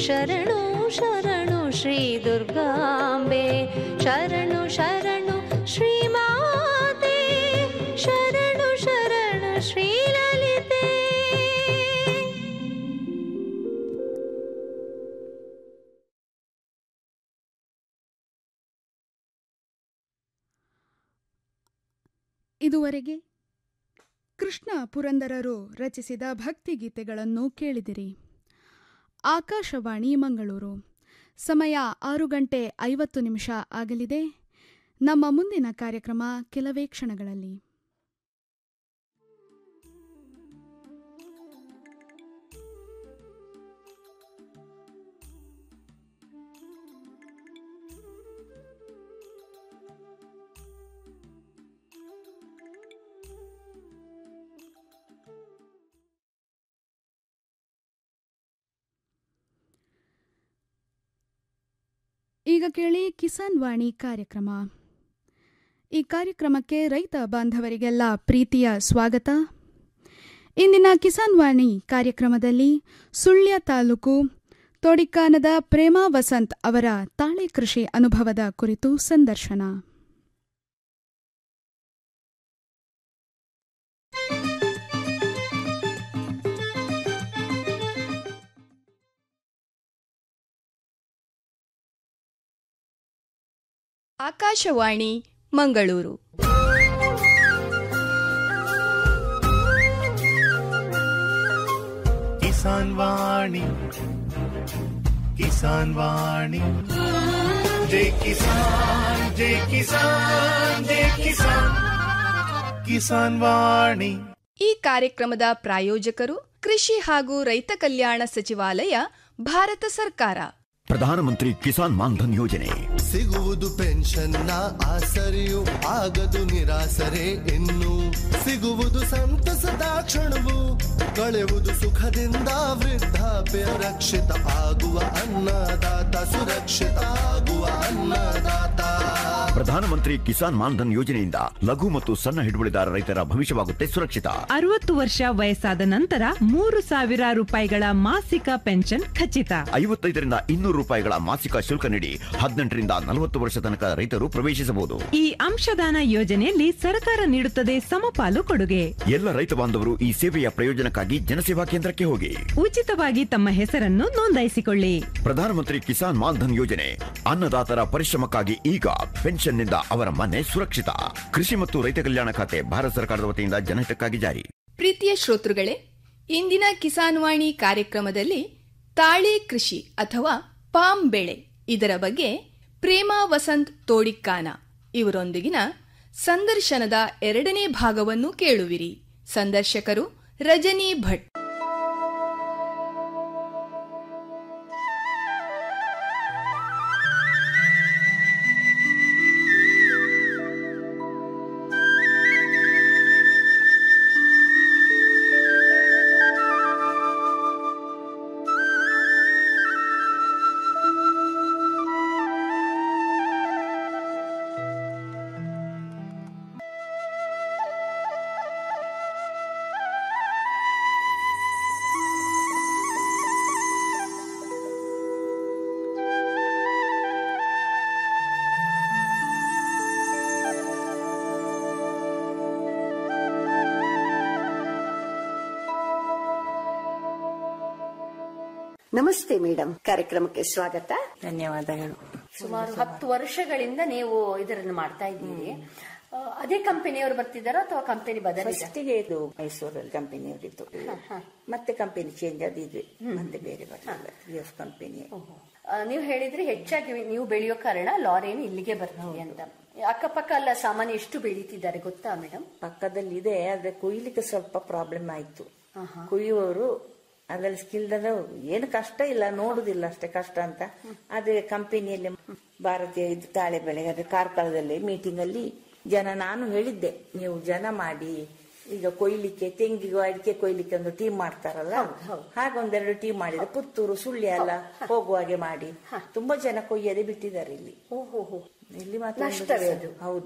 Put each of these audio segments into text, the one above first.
ಶರಣು ಶರಣು ಶ್ರೀ ದುರ್ಗಾಂಬೆ ಶರಣು ಶರಣು ಶ್ರೀ ಮಾತೆ ಶರಣು ಶರಣು ಶ್ರೀ ಲಲಿತೆ ಇದುವರೆಗೆ ಕೃಷ್ಣ ಪುರಂದರರು ರಚಿಸಿದ ಭಕ್ತಿಗೀತೆಗಳನ್ನು ಕೇಳಿದಿರಿ ಆಕಾಶವಾಣಿ ಮಂಗಳೂರು ಸಮಯ ಆರು ಗಂಟೆ ಐವತ್ತು ನಿಮಿಷ ಆಗಲಿದೆ ನಮ್ಮ ಮುಂದಿನ ಕಾರ್ಯಕ್ರಮ ಕೆಲವೇ ಕ್ಷಣಗಳಲ್ಲಿ ಈಗ ಕೇಳಿ ಕಿಸಾನ್ ವಾಣಿ ಕಾರ್ಯಕ್ರಮ ಈ ಕಾರ್ಯಕ್ರಮಕ್ಕೆ ರೈತ ಬಾಂಧವರಿಗೆಲ್ಲ ಪ್ರೀತಿಯ ಸ್ವಾಗತ ಇಂದಿನ ಕಿಸಾನ್ ವಾಣಿ ಕಾರ್ಯಕ್ರಮದಲ್ಲಿ ಸುಳ್ಯ ತಾಲೂಕು ತೋಡಿಕಾನದ ಪ್ರೇಮಾ ವಸಂತ್ ಅವರ ತಾಳೆ ಕೃಷಿ ಅನುಭವದ ಕುರಿತು ಸಂದರ್ಶನ ಆಕಾಶವಾಣಿ ಮಂಗಳೂರು ಕಿಸಾನ್ ವಾಣಿ ಕಿಸಾನ್ ವಾಣಿ ಜೈ ಕಿಸಾನ್ ಜೈ ಕಿಸಾನ್ ಜೈ ಕಿಸಾನ್ ಕಿಸಾನ್ ವಾಣಿ ಈ ಕಾರ್ಯಕ್ರಮದ ಪ್ರಾಯೋಜಕರು ಕೃಷಿ ಹಾಗೂ ರೈತ ಕಲ್ಯಾಣ ಸಚಿವಾಲಯ ಭಾರತ ಸರ್ಕಾರ ಪ್ರಧಾನಮಂತ್ರಿ ಕಿಸಾನ್ ಮಾನ್ಧನ್ ಯೋಜನೆ ಸಿಗುವುದು ಪೆನ್ಷನ್ನ ಆಸರೆಯು ಆಗದು ನಿರಾಸರೆ ಇನ್ನು ಸಿಗುವುದು ಸಂತಸದ ಕ್ಷಣವು ಕಳೆಯುವುದು ಸುಖದಿಂದ ವೃದ್ಧಾಪ್ಯ ರಕ್ಷಿತ ಆಗುವ ಅನ್ನದಾತ ಸುರಕ್ಷಿತ ಆಗುವ ಅನ್ನದಾತ ಪ್ರಧಾನಮಂತ್ರಿ ಕಿಸಾನ್ ಮಾನ್ಧನ್ ಯೋಜನೆಯಿಂದ ಲಘು ಮತ್ತು ಸಣ್ಣ ಹಿಡುವಳಿದಾರ ರೈತರ ಭವಿಷ್ಯವಾಗುತ್ತೆ ಸುರಕ್ಷಿತ ಅರವತ್ತು ವರ್ಷ ವಯಸ್ಸಾದ ನಂತರ ಮೂರು ಸಾವಿರ ರೂಪಾಯಿಗಳ ಮಾಸಿಕ ಪೆನ್ಷನ್ ಖಚಿತ ಐವತ್ತೈದರಿಂದ ಇನ್ನೂರು ರೂಪಾಯಿಗಳ ಮಾಸಿಕ ಶುಲ್ಕ ನೀಡಿ ಹದಿನೆಂಟರಿಂದ ನಲವತ್ತು ವರ್ಷ ತನಕ ರೈತರು ಪ್ರವೇಶಿಸಬಹುದು ಈ ಅಂಶದಾನ ಯೋಜನೆಯಲ್ಲಿ ಸರ್ಕಾರ ನೀಡುತ್ತದೆ ಸಮಪಾಲು ಕೊಡುಗೆ ಎಲ್ಲ ರೈತ ಬಾಂಧವರು ಈ ಸೇವೆಯ ಪ್ರಯೋಜನಕ್ಕಾಗಿ ಜನಸೇವಾ ಕೇಂದ್ರಕ್ಕೆ ಹೋಗಿ ಉಚಿತವಾಗಿ ತಮ್ಮ ಹೆಸರನ್ನು ನೋಂದಾಯಿಸಿಕೊಳ್ಳಿ ಪ್ರಧಾನಮಂತ್ರಿ ಕಿಸಾನ್ ಮಾನ್ಧನ್ ಯೋಜನೆ ಅನ್ನದಾತರ ಪರಿಶ್ರಮಕ್ಕಾಗಿ ಈಗ ಪೆನ್ಷನ್ನಿಂದ ಅವರ ಮನೆ ಸುರಕ್ಷಿತ ಕೃಷಿ ಮತ್ತು ರೈತ ಕಲ್ಯಾಣ ಖಾತೆ ಭಾರತ ಸರ್ಕಾರದ ವತಿಯಿಂದ ಜನಹಿತಕ್ಕಾಗಿ ಜಾರಿ ಪ್ರೀತಿಯ ಶ್ರೋತೃಗಳೇ ಇಂದಿನ ಕಿಸಾನ್ ವಾಣಿ ಕಾರ್ಯಕ್ರಮದಲ್ಲಿ ತಾಳೆ ಕೃಷಿ ಅಥವಾ ಪಾಮ್ ಬೆಳೆ ಇದರ ಬಗ್ಗೆ ಪ್ರೇಮಾ ವಸಂತ್ ತೋಡಿಕ್ಕಾನ ಇವರೊಂದಿಗಿನ ಸಂದರ್ಶನದ ಎರಡನೇ ಭಾಗವನ್ನು ಕೇಳುವಿರಿ ಸಂದರ್ಶಕರು ರಜನಿ ಭಟ್ ನಮಸ್ತೆ ಮೇಡಮ್ ಕಾರ್ಯಕ್ರಮಕ್ಕೆ ಸ್ವಾಗತ ಧನ್ಯವಾದಗಳು ಸುಮಾರು ಹತ್ತು ವರ್ಷಗಳಿಂದ ನೀವು ಇದನ್ನು ಮಾಡ್ತಾ ಇದ್ದೀರಿ ಆ, ಅದೇ ಕಂಪನಿಯವರು ಬರ್ತಿದ್ದಾರಾ ಅಥವಾ ಕಂಪನಿ ಬದಲಿದೆ ಫಸ್ಟಿಗೆ ಇದು ಮೈಸೂರಲ್ಲಿ ಕಂಪನಿಯವರಿದ್ದು ಮತ್ತೆ ಕಂಪನಿ ಚೇಂಜ್ ಆದಿದ್ವಿ ಮತ್ತೆ ಬೇರೆ ಬರಲಿಲ್ಲ ವಿ ಎಫ್ ಕಂಪನಿ ನೀವು ಹೇಳಿದ್ರಿ ಹೆಚ್ಚಾಗಿ ನೀವು ಬೆಳೆಯೋ ಕಾರಣ ಲಾರಿನು ಇಲ್ಲಿಗೆ ಬರ್ತೀವಿ ಅಂತ ಅಕ್ಕಪಕ್ಕ ಅಲ್ಲ ಸಾಮಾನ್ಯ ಎಷ್ಟು ಬೆಳೀತಿದ್ದಾರೆ ಗೊತ್ತಾ ಮೇಡಮ್ ಪಕ್ಕದಲ್ಲಿ ಇದೆ ಆದ್ರೆ ಕುಯ್ಲಿಕ್ಕೆ ಸ್ವಲ್ಪ ಪ್ರಾಬ್ಲಮ್ ಆಯ್ತು ಕುಯ್ಯುವವರು ಅದ್ರಲ್ಲಿ ಸ್ಕಿಲ್ಡ್ ಏನು ಕಷ್ಟ ಇಲ್ಲ ನೋಡುದಿಲ್ಲ ಅಷ್ಟೇ ಕಷ್ಟ ಅಂತ ಆದ್ರೆ ಕಂಪನಿಯಲ್ಲಿ ಭಾರತೀಯ ಇದು ತಾಳೆ ಬೆಳೆ ಅದೇ ಕಾರ್ಕಳದಲ್ಲಿ ಮೀಟಿಂಗ್ ಅಲ್ಲಿ ಜನ ನಾನು ಹೇಳಿದ್ದೆ ನೀವು ಜನ ಮಾಡಿ ಈಗ ಕೊಯ್ಲಿಕ್ಕೆ ತೆಂಗಿಗೂ ಅಡಿಕೆ ಕೊಯ್ಲಿಕ್ಕೆ ಒಂದು ಟೀಮ್ ಮಾಡ್ತಾರಲ್ಲ ಹಾಗೊಂದೆರಡು ಟೀಮ್ ಮಾಡಿದ್ರೆ ಪುತ್ತೂರು ಸುಳ್ಯ ಎಲ್ಲ ಹೋಗುವ ಹಾಗೆ ಮಾಡಿ ತುಂಬಾ ಜನ ಕೊಯ್ಯದೆ ಬಿಟ್ಟಿದ್ದಾರೆ ಇಲ್ಲಿ ಇಲ್ಲಿ ಮಾತ್ರ ಒಂದು ನಷ್ಟವೇ ದಿವ್ಸ- ಹೌದು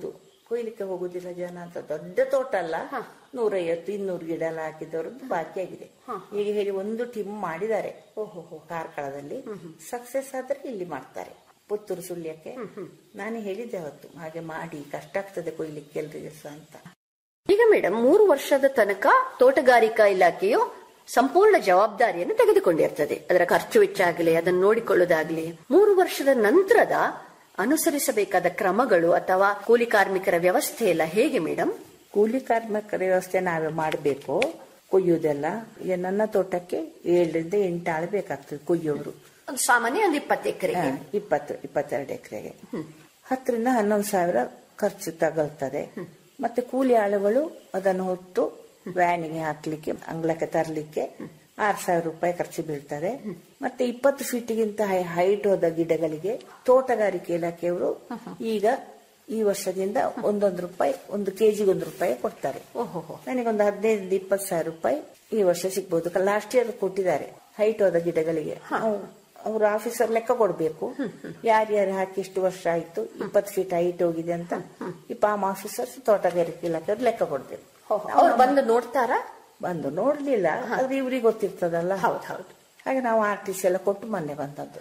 ಕೊಯ್ಲಿಕ್ಕೆ ಹೋಗುದಿಲ್ಲ ಜನ ಅಂತ ದೊಡ್ಡ ತೋಟ ಅಲ್ಲ ನೂರೈವತ್ತು ಇನ್ನೂರು ಗಿಡ ಎಲ್ಲ ಹಾಕಿದವರದ್ದು ಬಾಕಿ ಆಗಿದೆ ಈಗ ಹೇಳಿ ಒಂದು ಟೀಮ್ ಮಾಡಿದ್ದಾರೆ ಓಹೋ ಕಾರ್ಕಳದಲ್ಲಿ ಸಕ್ಸಸ್ ಆದ್ರೆ ಇಲ್ಲಿ ಮಾಡ್ತಾರೆ ಪುತ್ತೂರು ಸುಳ್ಯಕ್ಕೆ ನಾನು ಹೇಳಿದ್ದೆ ಅವತ್ತು ಹಾಗೆ ಮಾಡಿ ಕಷ್ಟ ಆಗ್ತದೆ ಕೊಯ್ಲಿಕ್ಕೆ ಎಲ್ರಿಗೆ ಸಹ ಅಂತ ಈಗ ಮೇಡಮ್ ಮೂರು ವರ್ಷದ ತನಕ ತೋಟಗಾರಿಕಾ ಇಲಾಖೆಯು ಸಂಪೂರ್ಣ ಜವಾಬ್ದಾರಿಯನ್ನು ತೆಗೆದುಕೊಂಡಿರ್ತದೆ ಅದರ ಖರ್ಚು ವೆಚ್ಚ ಆಗಲಿ ಅದನ್ನು ನೋಡಿಕೊಳ್ಳುವುದಾಗ್ಲಿ ಮೂರು ವರ್ಷದ ನಂತರದ ಅನುಸರಿಸಬೇಕಾದ ಕ್ರಮಗಳು ಅಥವಾ ಕೂಲಿ ಕಾರ್ಮಿಕರ ವ್ಯವಸ್ಥೆ ಎಲ್ಲ ಹೇಗೆ ಮೇಡಮ್ ಕೂಲಿ ಕಾರ್ಮಿಕರ ವ್ಯವಸ್ಥೆ ನಾವೇ ಮಾಡಬೇಕು ಕೊಯ್ಯುವುದೆಲ್ಲ ಈಗ ನನ್ನ ತೋಟಕ್ಕೆ ಏಳರಿಂದ ಎಂಟು ಆಳು ಬೇಕಾಗ್ತದೆ ಕೊಯ್ಯೋರು ಒಂದು ಸಾಮಾನ್ಯ ಒಂದು ಇಪ್ಪತ್ತು ಎಕರೆಗೆ ಹಾ, ಇಪ್ಪತ್ತು ಇಪ್ಪತ್ತೆರಡು ಎಕರೆಗೆ ಹತ್ತರಿಂದ ಹನ್ನೊಂದು ಸಾವಿರ ಖರ್ಚು ತಗಲ್ತದೆ ಮತ್ತೆ ಕೂಲಿ ಆಳುಗಳು ಅದನ್ನು ಹೊತ್ತು ವ್ಯಾನಿಗೆ ಹಾಕ್ಲಿಕ್ಕೆ ಅಂಗ್ಲಕ್ಕೆ ತರಲಿಕ್ಕೆ ಆರು ಸಾವಿರ ರೂಪಾಯಿ ಖರ್ಚು ಬೀಳ್ತದೆ ಮತ್ತೆ ಇಪ್ಪತ್ತು ಫೀಟ್ಗಿಂತ ಹೈಟ್ ಹೋದ ಗಿಡಗಳಿಗೆ ತೋಟಗಾರಿಕೆ ಇಲಾಖೆಯವರು ಈಗ ಈ ವರ್ಷದಿಂದ ಒಂದೊಂದು ರೂಪಾಯಿ ಒಂದು ಕೆಜಿಗೆ ಒಂದು ರೂಪಾಯಿ ಕೊಡ್ತಾರೆ ನನಗೊಂದು ಹದಿನೈದು ಇಪ್ಪತ್ತು ಸಾವಿರ ರೂಪಾಯಿ ಈ ವರ್ಷ ಸಿಗ್ಬೋದು ಲಾಸ್ಟ್ ಇಯರ್ ಕೊಟ್ಟಿದ್ದಾರೆ ಹೈಟ್ ಹೋದ ಗಿಡಗಳಿಗೆ ನಾವು ಅವ್ರ ಆಫೀಸರ್ ಲೆಕ್ಕ ಕೊಡ್ಬೇಕು ಯಾರ್ಯಾರು ಹಾಕಿ ಇಷ್ಟು ವರ್ಷ ಆಯ್ತು ಇಪ್ಪತ್ತು ಫೀಟ್ ಹೈಟ್ ಹೋಗಿದೆ ಅಂತ ಈ ಪಾಮ್ ಆಫೀಸರ್ಸ್ ತೋಟಗಾರಿಕೆ ಇಲಾಖೆ ಲೆಕ್ಕ ಕೊಡ್ಬೇಕು ಅವ್ರು ಬಂದು ನೋಡ್ತಾರಾ ಬಂದು ನೋಡ್ಲಿಲ್ಲ ಆದ್ರೆ ಇವ್ರಿಗೆ ಗೊತ್ತಿರ್ತದಲ್ಲ ಹೌದು ಹೌದು ಹಾಗೆ ನಾವು ಆರ್ ಟಿ ಸಿ ಎಲ್ಲ ಕೊಟ್ಟು ಮೊನ್ನೆ ಬಂದದ್ದು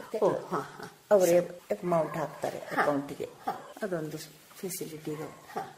ಅವರೇ ಅಮೌಂಟ್ ಹಾಕ್ತಾರೆ ಅಕೌಂಟಿಗೆ ಅದೊಂದು ಫೆಸಿಲಿಟಿ ಇದೆ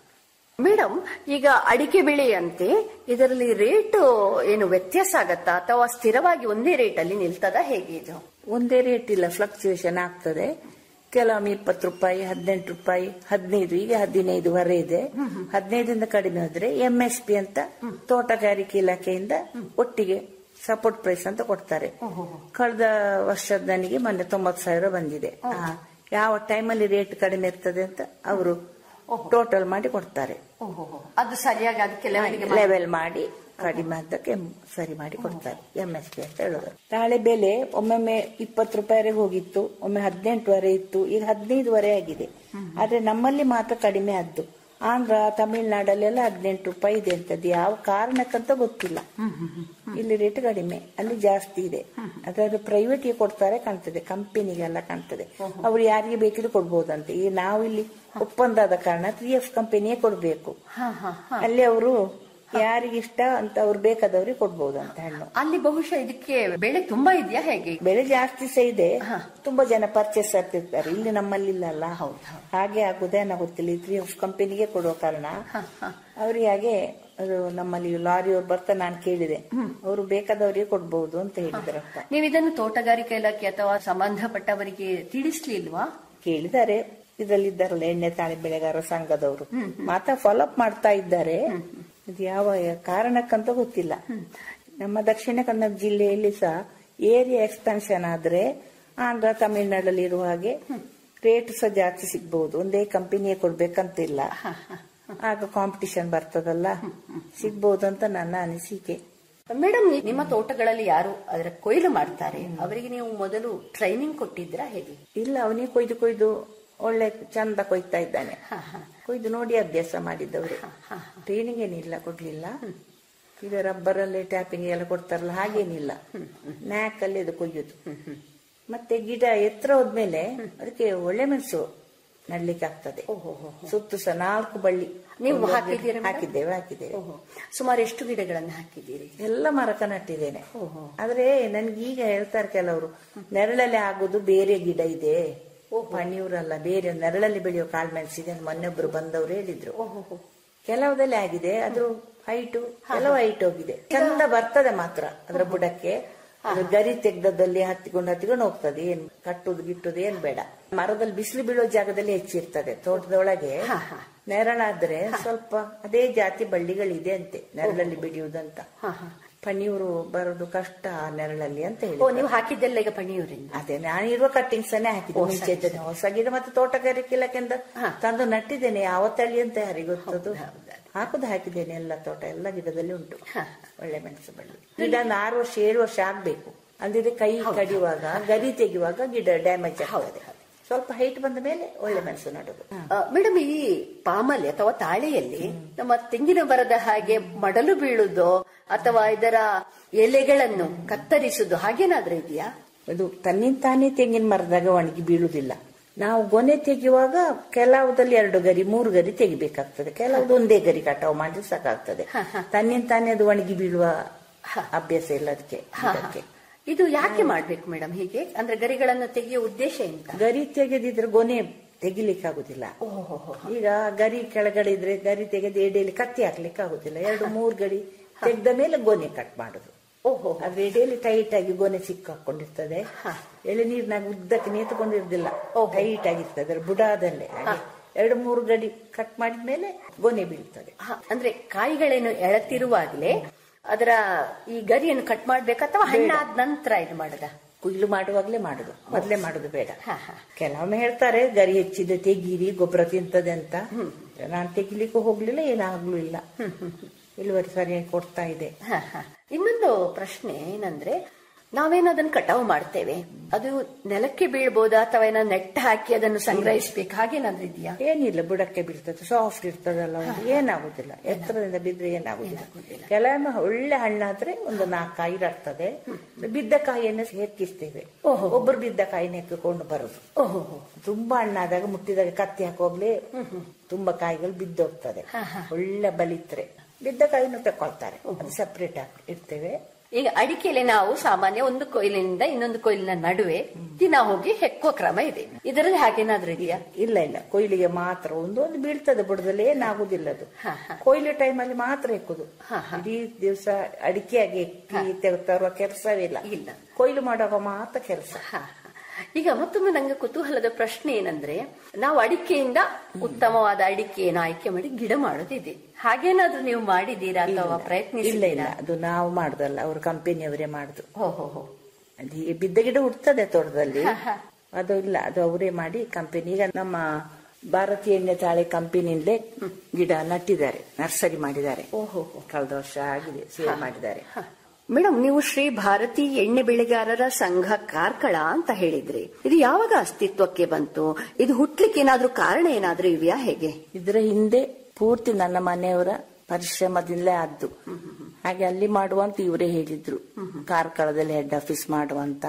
ಮೇಡಮ್ ಈಗ ಅಡಿಕೆ ಬೆಳೆಯಂತೆ ಇದರಲ್ಲಿ ರೇಟ್ ಏನು ವ್ಯತ್ಯಾಸ ಆಗತ್ತಾ ಅಥವಾ ಸ್ಥಿರವಾಗಿ ಒಂದೇ ರೇಟ್ ಅಲ್ಲಿ ನಿಲ್ತದ ಹೇಗೆ ಇದು ಒಂದೇ ರೇಟ್ ಇಲ್ಲ ಫ್ಲಕ್ಚುಯೇಷನ್ ಆಗ್ತದೆ ಕೆಲವೊಮ್ಮೆ ಇಪ್ಪತ್ತು ರೂಪಾಯಿ ಹದಿನೆಂಟು ರೂಪಾಯಿ ಹದಿನೈದು ಈಗ ಹದಿನೈದುವರೆ ಇದೆ ಹದಿನೈದರಿಂದ ಕಡಿಮೆ ಹೋದ್ರೆ ಎಂ ಎಸ್ ಪಿ ಅಂತ ತೋಟಗಾರಿಕೆ ಇಲಾಖೆಯಿಂದ ಒಟ್ಟಿಗೆ ಸಪೋರ್ಟ್ ಪ್ರೈಸ್ ಅಂತ ಕೊಡ್ತಾರೆ ಕಳೆದ ವರ್ಷದ ನನಗೆ ಮೊನ್ನೆ ತೊಂಬತ್ತು ಸಾವಿರ ಬಂದಿದೆ ಆ, ಯಾವ ಟೈಮಲ್ಲಿ ರೇಟ್ ಕಡಿಮೆ ಇರ್ತದೆ ಅಂತ ಅವರು ಟೋಟಲ್ ಮಾಡಿ ಕೊಡ್ತಾರೆ ಅದು ಸರಿಯಾಗಿ ಅದಕ್ಕೆ ಲೆವೆಲ್ಗೆ ಲೆವೆಲ್ ಮಾಡಿ ಕಡಿಮೆ ಅದಕ್ಕೆ ಸರಿ ಮಾಡಿ ಕೊಡ್ತಾರೆ ಎಂ ಎಸ್ ಪಿ ಅಂತ ಹೇಳೋದು ತಾಳೆ ಬೆಲೆ ಒಮ್ಮೊಮ್ಮೆ ಇಪ್ಪತ್ತು ರೂಪಾಯಿವರೆಗೆ ಹೋಗಿತ್ತು ಒಮ್ಮೆ ಹದಿನೆಂಟುವರೆ ಇತ್ತು ಈಗ ಹದಿನೈದುವರೆ ಆಗಿದೆ ಆದ್ರೆ ನಮ್ಮಲ್ಲಿ ಮಾತ್ರ ಕಡಿಮೆ ಆದ್ದು ಆಂಧ್ರ ತಮಿಳ್ನಾಡಲ್ಲೆಲ್ಲ ಹದಿನೆಂಟು ರೂಪಾಯಿ ಇದೆ ಅಂತದ್ದು ಯಾವ ಕಾರಣಕ್ಕಂತ ಗೊತ್ತಿಲ್ಲ ಇಲ್ಲಿ ರೇಟ್ ಕಡಿಮೆ ಅಲ್ಲಿ ಜಾಸ್ತಿ ಇದೆ ಅದಾದ್ರೆ ಪ್ರೈವೇಟ್ಗೆ ಕೊಡ್ತಾರೆ ಕಾಣ್ತದೆ ಕಂಪನಿಗೆಲ್ಲ ಕಾಣ್ತದೆ ಅವ್ರು ಯಾರಿಗೆ ಬೇಕಿದ್ರು ಕೊಡ್ಬೋದಂತೆ ಈ ನಾವು ಇಲ್ಲಿ ಒಪ್ಪಂದ ಆದ ಕಾರಣ ತ್ರೀ ಎಫ್ ಕಂಪನಿಯೇ ಕೊಡ್ಬೇಕು ಅಲ್ಲಿ ಅವರು ಯಾರಿಗಿಷ್ಟ ಅಂತ ಅವ್ರು ಬೇಕಾದವ್ರಿಗೆ ಕೊಡ್ಬೋದು ಅಂತ ಹಣ್ಣು ಅಲ್ಲಿ ಬಹುಶಃ ಇದಕ್ಕೆ ಬೆಳೆ ತುಂಬಾ ಇದೆಯಾ ಹೇಗೆ ಬೆಲೆ ಜಾಸ್ತಿ ಸಹ ಇದೆ ತುಂಬಾ ಜನ ಪರ್ಚೇಸ್ ಆಗ್ತಿರ್ತಾರೆ ಇಲ್ಲಿ ನಮ್ಮಲ್ಲಿ ಇಲ್ಲಲ್ಲ ಹಾಗೆ ಆಗುದೇನೋ ಗೊತ್ತಿಲ್ಲ ತ್ರೀ ಆಫ್ ಕಂಪನಿಗೆ ಕೊಡುವ ಕಾರಣ ಅವ್ರಿಗೆ ಹಾಗೆ ಅದು ನಮ್ಮಲ್ಲಿ ಲಾರಿ ಅವ್ರು ಬರ್ತಾ ನಾನು ಕೇಳಿದೆ ಅವರು ಬೇಕಾದವರಿಗೆ ಕೊಡ್ಬಹುದು ಅಂತ ಹೇಳಿದ್ರಪ್ಪ ನೀವು ಇದನ್ನು ತೋಟಗಾರಿಕಾ ಇಲಾಖೆ ಅಥವಾ ಸಂಬಂಧಪಟ್ಟವರಿಗೆ ತಿಳಿಸ್ಲಿಲ್ವಾ ಕೇಳಿದ್ದಾರೆ ಇದರಲ್ಲಿ ಇದ್ದಾರಲ್ಲ ಎಣ್ಣೆ ತಾಳೆ ಬೆಳೆಗಾರರ ಸಂಘದವರು ಮಾತಾ ಫಾಲೋ ಅಪ್ ಮಾಡ್ತಾ ಇದ್ದಾರೆ ಇದು ಯಾವ ಕಾರಣಕ್ಕಂತ ಗೊತ್ತಿಲ್ಲ ನಮ್ಮ ದಕ್ಷಿಣ ಕನ್ನಡ ಜಿಲ್ಲೆಯಲ್ಲಿ ಸಹ ಏರಿಯಾ ಎಕ್ಸ್ಪಾನ್ಷನ್ ಆದ್ರೆ ಆಂಧ್ರ ತಮಿಳ್ನಾಡಲ್ಲಿ ಇರುವ ಹಾಗೆ ರೇಟ್ ಸಹ ಜಾಸ್ತಿ ಸಿಗ್ಬಹುದು ಒಂದೇ ಕಂಪನಿಯೇ ಕೊಡ್ಬೇಕಂತಿಲ್ಲ ಆಗ ಕಾಂಪಿಟಿಷನ್ ಬರ್ತದಲ್ಲ ಸಿಗ್ಬಹುದು ಅಂತ ನನ್ನ ಅನಿಸಿಕೆ ಮೇಡಮ್ ನಿಮ್ಮ ತೋಟಗಳಲ್ಲಿ ಯಾರು ಅದರ ಕೊಯ್ಲು ಮಾಡ್ತಾರೆ ಅವರಿಗೆ ನೀವು ಮೊದಲು ಟ್ರೈನಿಂಗ್ ಕೊಟ್ಟಿದ್ರಾ ಹೇಗೆ ಇಲ್ಲ ಅವನಿಗೆ ಕೊಯ್ದು ಕೊಯ್ದು ಒಳ್ಳೆ ಚಂದ ಕೊಯ್ತಾ ಇದ್ದಾನೆ ಕೊಯ್ದು ನೋಡಿ ಅಭ್ಯಾಸ ಮಾಡಿದ್ದವರು ಟ್ರೈನಿಂಗ್ ಏನಿಲ್ಲ ಕೊಡ್ಲಿಲ್ಲ ಈಗ ರಬ್ಬರ್ ಅಲ್ಲಿ ಟ್ಯಾಪಿಂಗ್ ಎಲ್ಲ ಕೊಡ್ತಾರಲ್ಲ ಹಾಗೇನಿಲ್ಲ ನ್ಯಾಕ್ ಅಲ್ಲಿ ಅದು ಕೊಯ್ಯುದು ಮತ್ತೆ ಗಿಡ ಎತ್ತರ ಹೋದ್ಮೇಲೆ ಅದಕ್ಕೆ ಒಳ್ಳೆ ಮೆಣಸು ನಡ್ಲಿಕ್ಕೆ ಆಗ್ತದೆ ಸುತ್ತು ಸಹ ನಾಲ್ಕು ಬಳ್ಳಿ ನೀವು ಒಂದು ಹಾಕಿದ್ದೀರಾ ಮೇಡಮ್? ಹಾಕಿದ್ದೇವೆ ಹಾಕಿದ್ದೇವೆ ಸುಮಾರು ಎಷ್ಟು ಗಿಡಗಳನ್ನು ಹಾಕಿದ್ದೀರಿ ಎಲ್ಲ ಮರಕ ನಟ್ಟಿದ್ದೇನೆ ಆದ್ರೆ ನನ್ಗೆ ಈಗ ಹೇಳ್ತಾರೆ ಕೆಲವರು ನೆರಳಲ್ಲಿ ಆಗೋದು ಬೇರೆ ಗಿಡ ಇದೆ ಪಣಿಯೂರಲ್ಲ ಬೇರೆ ನೆರಳಲ್ಲಿ ಬೆಳೆಯೋ ಕಾಳ್ಮೆಣಸಿದೆ ಅಂತ ಮೊನ್ನೆೊಬ್ರು ಬಂದವರು ಹೇಳಿದ್ರು ಕೆಲವದಲ್ಲಿ ಆಗಿದೆ ಅದು ಹೈಟು ಕೆಲವು ಹೈಟ್ ಹೋಗಿದೆ ಚಂದ ಬರ್ತದೆ ಮಾತ್ರ ಅದರ ಬುಡಕ್ಕೆ ಅದು ಗರಿ ತೆಗ್ದದಲ್ಲಿ ಹತ್ತಿಕೊಂಡು ಹತ್ತಿಕೊಂಡು ಹೋಗ್ತದೆ ಏನ್ ಕಟ್ಟುದು ಗಿಟ್ಟುದು ಏನ್ ಬೇಡ ಮರದಲ್ಲಿ ಬಿಸಿಲು ಬೀಳೋ ಜಾಗದಲ್ಲಿ ಹೆಚ್ಚಿರ್ತದೆ ತೋಟದೊಳಗೆ ನೆರಳಾದ್ರೆ ಸ್ವಲ್ಪ ಅದೇ ಜಾತಿ ಬಳ್ಳಿಗಳಿದೆ ಅಂತೆ ನೆರಳಲ್ಲಿ ಬೆಳೆಯುವುದಂತ ಪಣಿಯೂರು ಬರೋದು ಕಷ್ಟ ಆ ನೆರಳಲ್ಲಿ ಅಂತ ಹೇಳಿ ಓ ನೀವು ಹಾಕಿದ್ದೆಲ್ಲ ಈಗ ಪಣಿಯೂರಿಂದ ಅದೇ ನಾನಿರುವ ಕಟ್ಟಿಂಗ್ಸ್ ಅನ್ನೇ ಹಾಕಿದ್ದೆ ಮುಂಚೆ ಇದ್ದೇನೆ ಹೊಸ ಗಿಡ ಮತ್ತೆ ತೋಟಗಾರಿಕೆ ಇಲಾಖೆಯಿಂದ ತಂದು ನಟ್ಟಿದ್ದೇನೆ ಯಾವ ತಳಿ ಅಂತ ಯಾರಿಗೆ ಗೊತ್ತದು ಹಾಕುದು ಹಾಕಿದ್ದೇನೆ ಎಲ್ಲ ತೋಟ ಎಲ್ಲ ಗಿಡದಲ್ಲಿ ಉಂಟು ಒಳ್ಳೆ ಮೆಣಸು ಬಳ್ಳಿ ಗಿಡ ಒಂದು ಆರು ವರ್ಷ ಏಳು ವರ್ಷ ಆಗ್ಬೇಕು ಅಂದ್ರೆ ಕೈ ಕಡಿಯುವಾಗ ಗರಿ ತೆಗೆಯುವಾಗ ಗಿಡ ಡ್ಯಾಮೇಜ್ ಆಗ್ತದೆ ಸ್ವಲ್ಪ ಹೈಟ್ ಬಂದ ಮೇಲೆ ಒಳ್ಳೆ ಮೆಣಸು ನಡುದು ಮೇಡಮ್ ಈ ಪಾಮಲ್ಲಿ ಅಥವಾ ತಾಳೆಯಲ್ಲಿ ನಮ್ಮ ತೆಂಗಿನ ಮರದ ಹಾಗೆ ಮಡಲು ಬೀಳುದು ಅಥವಾ ಇದರ ಎಲೆಗಳನ್ನು ಕತ್ತರಿಸುದು ಹಾಗೇನಾದ್ರೂ ಇದೆಯಾ ಇದು ತನ್ನಿಂತಾನೇ ತೆಂಗಿನ ಮರದಾಗ ಒಣಗಿ ಬೀಳುದಿಲ್ಲ ನಾವು ಗೊನೆ ತೆಗೆಯುವಾಗ ಕೆಲವುದಲ್ಲಿ ಎರಡು ಗರಿ ಮೂರು ಗರಿ ತೆಗಿಬೇಕಾಗ್ತದೆ ಕೆಲವ್ದು ಒಂದೇ ಗರಿ ಕಟಾವು ಮಾಡಿ ಸಾಕಾಗ್ತದೆ ತನ್ನಿಂದ ತಾನೇ ಅದು ಒಣಗಿ ಬೀಳುವ ಅಭ್ಯಾಸ ಇಲ್ಲ ಅದಕ್ಕೆ ಗಿಡಕ್ಕೆ. ಇದು ಯಾಕೆ ಮಾಡ್ಬೇಕು ಮೇಡಮ್ ಹೀಗೆ ಅಂದ್ರೆ ಗರಿಗಳನ್ನು ತೆಗೆಯುವ ಉದ್ದೇಶ ಎಂತ ಗರಿ ತೆಗೆದಿದ್ರೆ ಗೊನೆ ತೆಗಿಲಿಕ್ಕೆ ಆಗುದಿಲ್ಲ ಈಗ ಗರಿ ಕೆಳಗಡೆ ಇದ್ರೆ ಗರಿ ತೆಗೆದು ಎಡೆಯಲ್ಲಿ ಕತ್ತಿ ಹಾಕ್ಲಿಕ್ಕೆ ಆಗುದಿಲ್ಲ ಎರಡು ಮೂರು ಗರಿ ತೆಗೆದ ಮೇಲೆ ಗೊನೆ ಕಟ್ ಮಾಡುದು ಓಹೋ ಅದ್ರ ಎಡೆಯಲ್ಲಿ ಟೈಟ್ ಆಗಿ ಗೊನೆ ಸಿಕ್ಕಾಕೊಂಡಿರ್ತದೆ ಎಳೆನೀರ್ನಾಗ ಉದ್ದಕ್ಕೆ ನೇತುಕೊಂಡಿರುದಿಲ್ಲ ಟೈಟ್ ಆಗಿರ್ತದೆ ಅದ್ರ ಬುಡಾದಲ್ಲೇ ಹಾಗೆ ಎರಡು ಮೂರು ಗಡಿ ಕಟ್ ಮಾಡಿದ್ಮೇಲೆ ಗೊನೆ ಬೀಳ್ತದೆ ಹ, ಅಂದ್ರೆ ಕಾಯಿಗಳೇನು ಎಳತಿರುವಾಗಲೇ ಅದರ ಈ ಗರಿಯನ್ನು ಕಟ್ ಮಾಡ್ಬೇಕಾ ಅಥವಾ ಹಣ್ಣಾದ ನಂತರ ಇದು ಮಾಡದ ಕುಯ್ಲು ಮಾಡುವಾಗ್ಲೇ ಮಾಡುದು ಮೊದ್ಲೇ ಮಾಡುದು ಬೇಡ ಕೆಲವೊಮ್ಮೆ ಹೇಳ್ತಾರೆ ಗರಿ ಹೆಚ್ಚಿದೆ ತೆಗೀರಿ ಗೊಬ್ಬರ ತಿಂತದೆ ಅಂತ ನಾನ್ ತೆಗಿಲಿಕ್ಕೂ ಹೋಗ್ಲಿಲ್ಲ ಏನಾಗ್ಲೂ ಇಲ್ಲ ಇಳುವರಿ ಸರಿಯಾಗಿ ಕೊಡ್ತಾ ಇದೆ ಹ, ಹ. ಇನ್ನೊಂದು ಪ್ರಶ್ನೆ ಏನಂದ್ರೆ ನಾವೇನು ಅದನ್ನು ಕಟಾವು ಮಾಡ್ತೇವೆ ಅದು ನೆಲಕ್ಕೆ ಬೀಳ್ಬೋದಾ ಅಥವಾ ಏನೋ ನೆಟ್ ಹಾಕಿ ಅದನ್ನು ಸಂಗ್ರಹಿಸ್ಬೇಕು ಹಾಗೇನಾದ್ರೂ ಇದೆಯಾ ಏನಿಲ್ಲ ಬುಡಕ್ಕೆ ಬೀಳ್ತದೆ ಸಾಫ್ಟ್ ಇರ್ತದಲ್ಲ ಒಂದು ಏನಾಗುದಿಲ್ಲ ಎತ್ತರದಿಂದ ಬಿದ್ರೆ ಏನಾಗುದಿಲ್ಲ ಕೆಲವೊಮ್ಮೆ ಒಳ್ಳೆ ಹಣ್ಣಾದ್ರೆ ಒಂದು ನಾಲ್ಕು ಕಾಯಿ ಇರ್ತದೆ ಬಿದ್ದ ಕಾಯಿಯನ್ನು ಹೆಕ್ಕಿಸ್ತೇವೆ ಒಬ್ಬರು ಬಿದ್ದ ಕಾಯಿನ ಎತ್ತಿಕೊಂಡು ಬರುದು ತುಂಬಾ ಹಣ್ಣಾದಾಗ ಮುಟ್ಟಿದಾಗ ಕತ್ತಿ ಹಾಕೋಗ್ಲೇ ತುಂಬಾ ಕಾಯಿಗಳು ಬಿದ್ದೋಗ್ತದೆ ಒಳ್ಳೆ ಬಲಿತ್ರೆ ಬಿದ್ದ ಕಾಯಿನೂ ತಕೊಳ್ತಾರೆ ಅದು ಸಪ್ರೇಟ್ ಆಗಿ ಇಡ್ತೇವೆ ಈಗ ಅಡಿಕೆಯಲ್ಲಿ ನಾವು ಸಾಮಾನ್ಯ ಒಂದು ಕೊಯ್ಲಿನಿಂದ ಇನ್ನೊಂದು ಕೊಯ್ಲಿನ ನಡುವೆ ದಿನ ಹೋಗಿ ಹೆಕ್ಕೋ ಕ್ರಮ ಇದೆ ಇದರಲ್ಲಿ ಹಾಗೇನಾದ್ರೂ ಇದೆಯಾ ಇಲ್ಲ ಇಲ್ಲ ಕೊಯ್ಲಿಗೆ ಮಾತ್ರ ಒಂದು ಒಂದು ಬೀಳ್ತದೆ ಬುಡದಲ್ಲಿ ಏನಾಗುದಿಲ್ಲ ಅದು ಕೊಯ್ಲು ಟೈಮಲ್ಲಿ ಮಾತ್ರ ಎಕ್ಕುದು ಇಡೀ ದಿವಸ ಅಡಿಕೆಯಾಗಿ ಎಕ್ಕಿ ತೆಗ್- ತರುವ ಕೆಲಸವೇ ಇಲ್ಲ ಇಲ್ಲ. ಕೊಯ್ಲು ಮಾಡುವಾಗ ಮಾತ್ರ ಕೆಲಸ ಹ, ಹ. ಈಗ ಮತ್ತೊಮ್ಮೆ ನಂಗೆ ಕುತೂಹಲದ ಪ್ರಶ್ನೆ ಏನಂದ್ರೆ ನಾವು ಅಡಿಕೆಯಿಂದ ಉತ್ತಮವಾದ ಅಡಿಕೆಯನ್ನು ಆಯ್ಕೆ ಮಾಡಿ ಗಿಡ ಮಾಡೋದಿದೆ ಹಾಗೇನಾದ್ರೂ ನೀವು ಮಾಡಿದ್ದೀರಾ ಅಥವಾ ಇಲ್ಲ ಇಲ್ಲ ಪ್ರಯತ್ನಿಸಿಲ್ಲ ಅದು ನಾವು ಮಾಡುದಲ್ಲ ಅವ್ರ ಕಂಪನಿಯವರೇ ಮಾಡುದು ಹೋ ಹೋ ಹೋ ಅದು ಈ ಬಿದ್ದ ಗಿಡ ಹುಡ್ತದೆ ತೋಟದಲ್ಲಿ ಅದು ಇಲ್ಲ ಅದು ಅವರೇ ಮಾಡಿ ಕಂಪನಿ ಈಗ ನಮ್ಮ ಭಾರತೀಯ ಎಣ್ಣೆ ತಾಳೆ ಕಂಪನಿಯಿಂದಲೇ ಗಿಡ ನಟ್ಟಿದ್ದಾರೆ ನರ್ಸರಿ ಮಾಡಿದ್ದಾರೆ ಕಳೆದ ವರ್ಷ ಆಗಿದೆ ಸೇಲ್ ಮಾಡಿದ್ದಾರೆ ಮೇಡಮ್ ನೀವು ಶ್ರೀ ಭಾರತಿ ಎಣ್ಣೆ ಬೆಳೆಗಾರರ ಸಂಘ ಕಾರ್ಕಳ ಅಂತ ಹೇಳಿದ್ರಿ ಇದು ಯಾವಾಗ ಅಸ್ತಿತ್ವಕ್ಕೆ ಬಂತು ಇದು ಹುಟ್ಲಿಕ್ಕೆ ಏನಾದ್ರೂ ಕಾರಣ ಏನಾದ್ರೂ ಇವ್ಯಾ ಹೇಗೆ ಇದರ ಹಿಂದೆ ಪೂರ್ತಿ ನನ್ನ ಮನೆಯವರ ಪರಿಶ್ರಮದಿಂದಲೇ ಆದ್ದು ಹಾಗೆ ಅಲ್ಲಿ ಮಾಡುವಂತ ಇವರೇ ಹೇಳಿದ್ರು ಕಾರ್ಕಳದಲ್ಲಿ ಹೆಡ್ ಆಫೀಸ್ ಮಾಡುವಂತ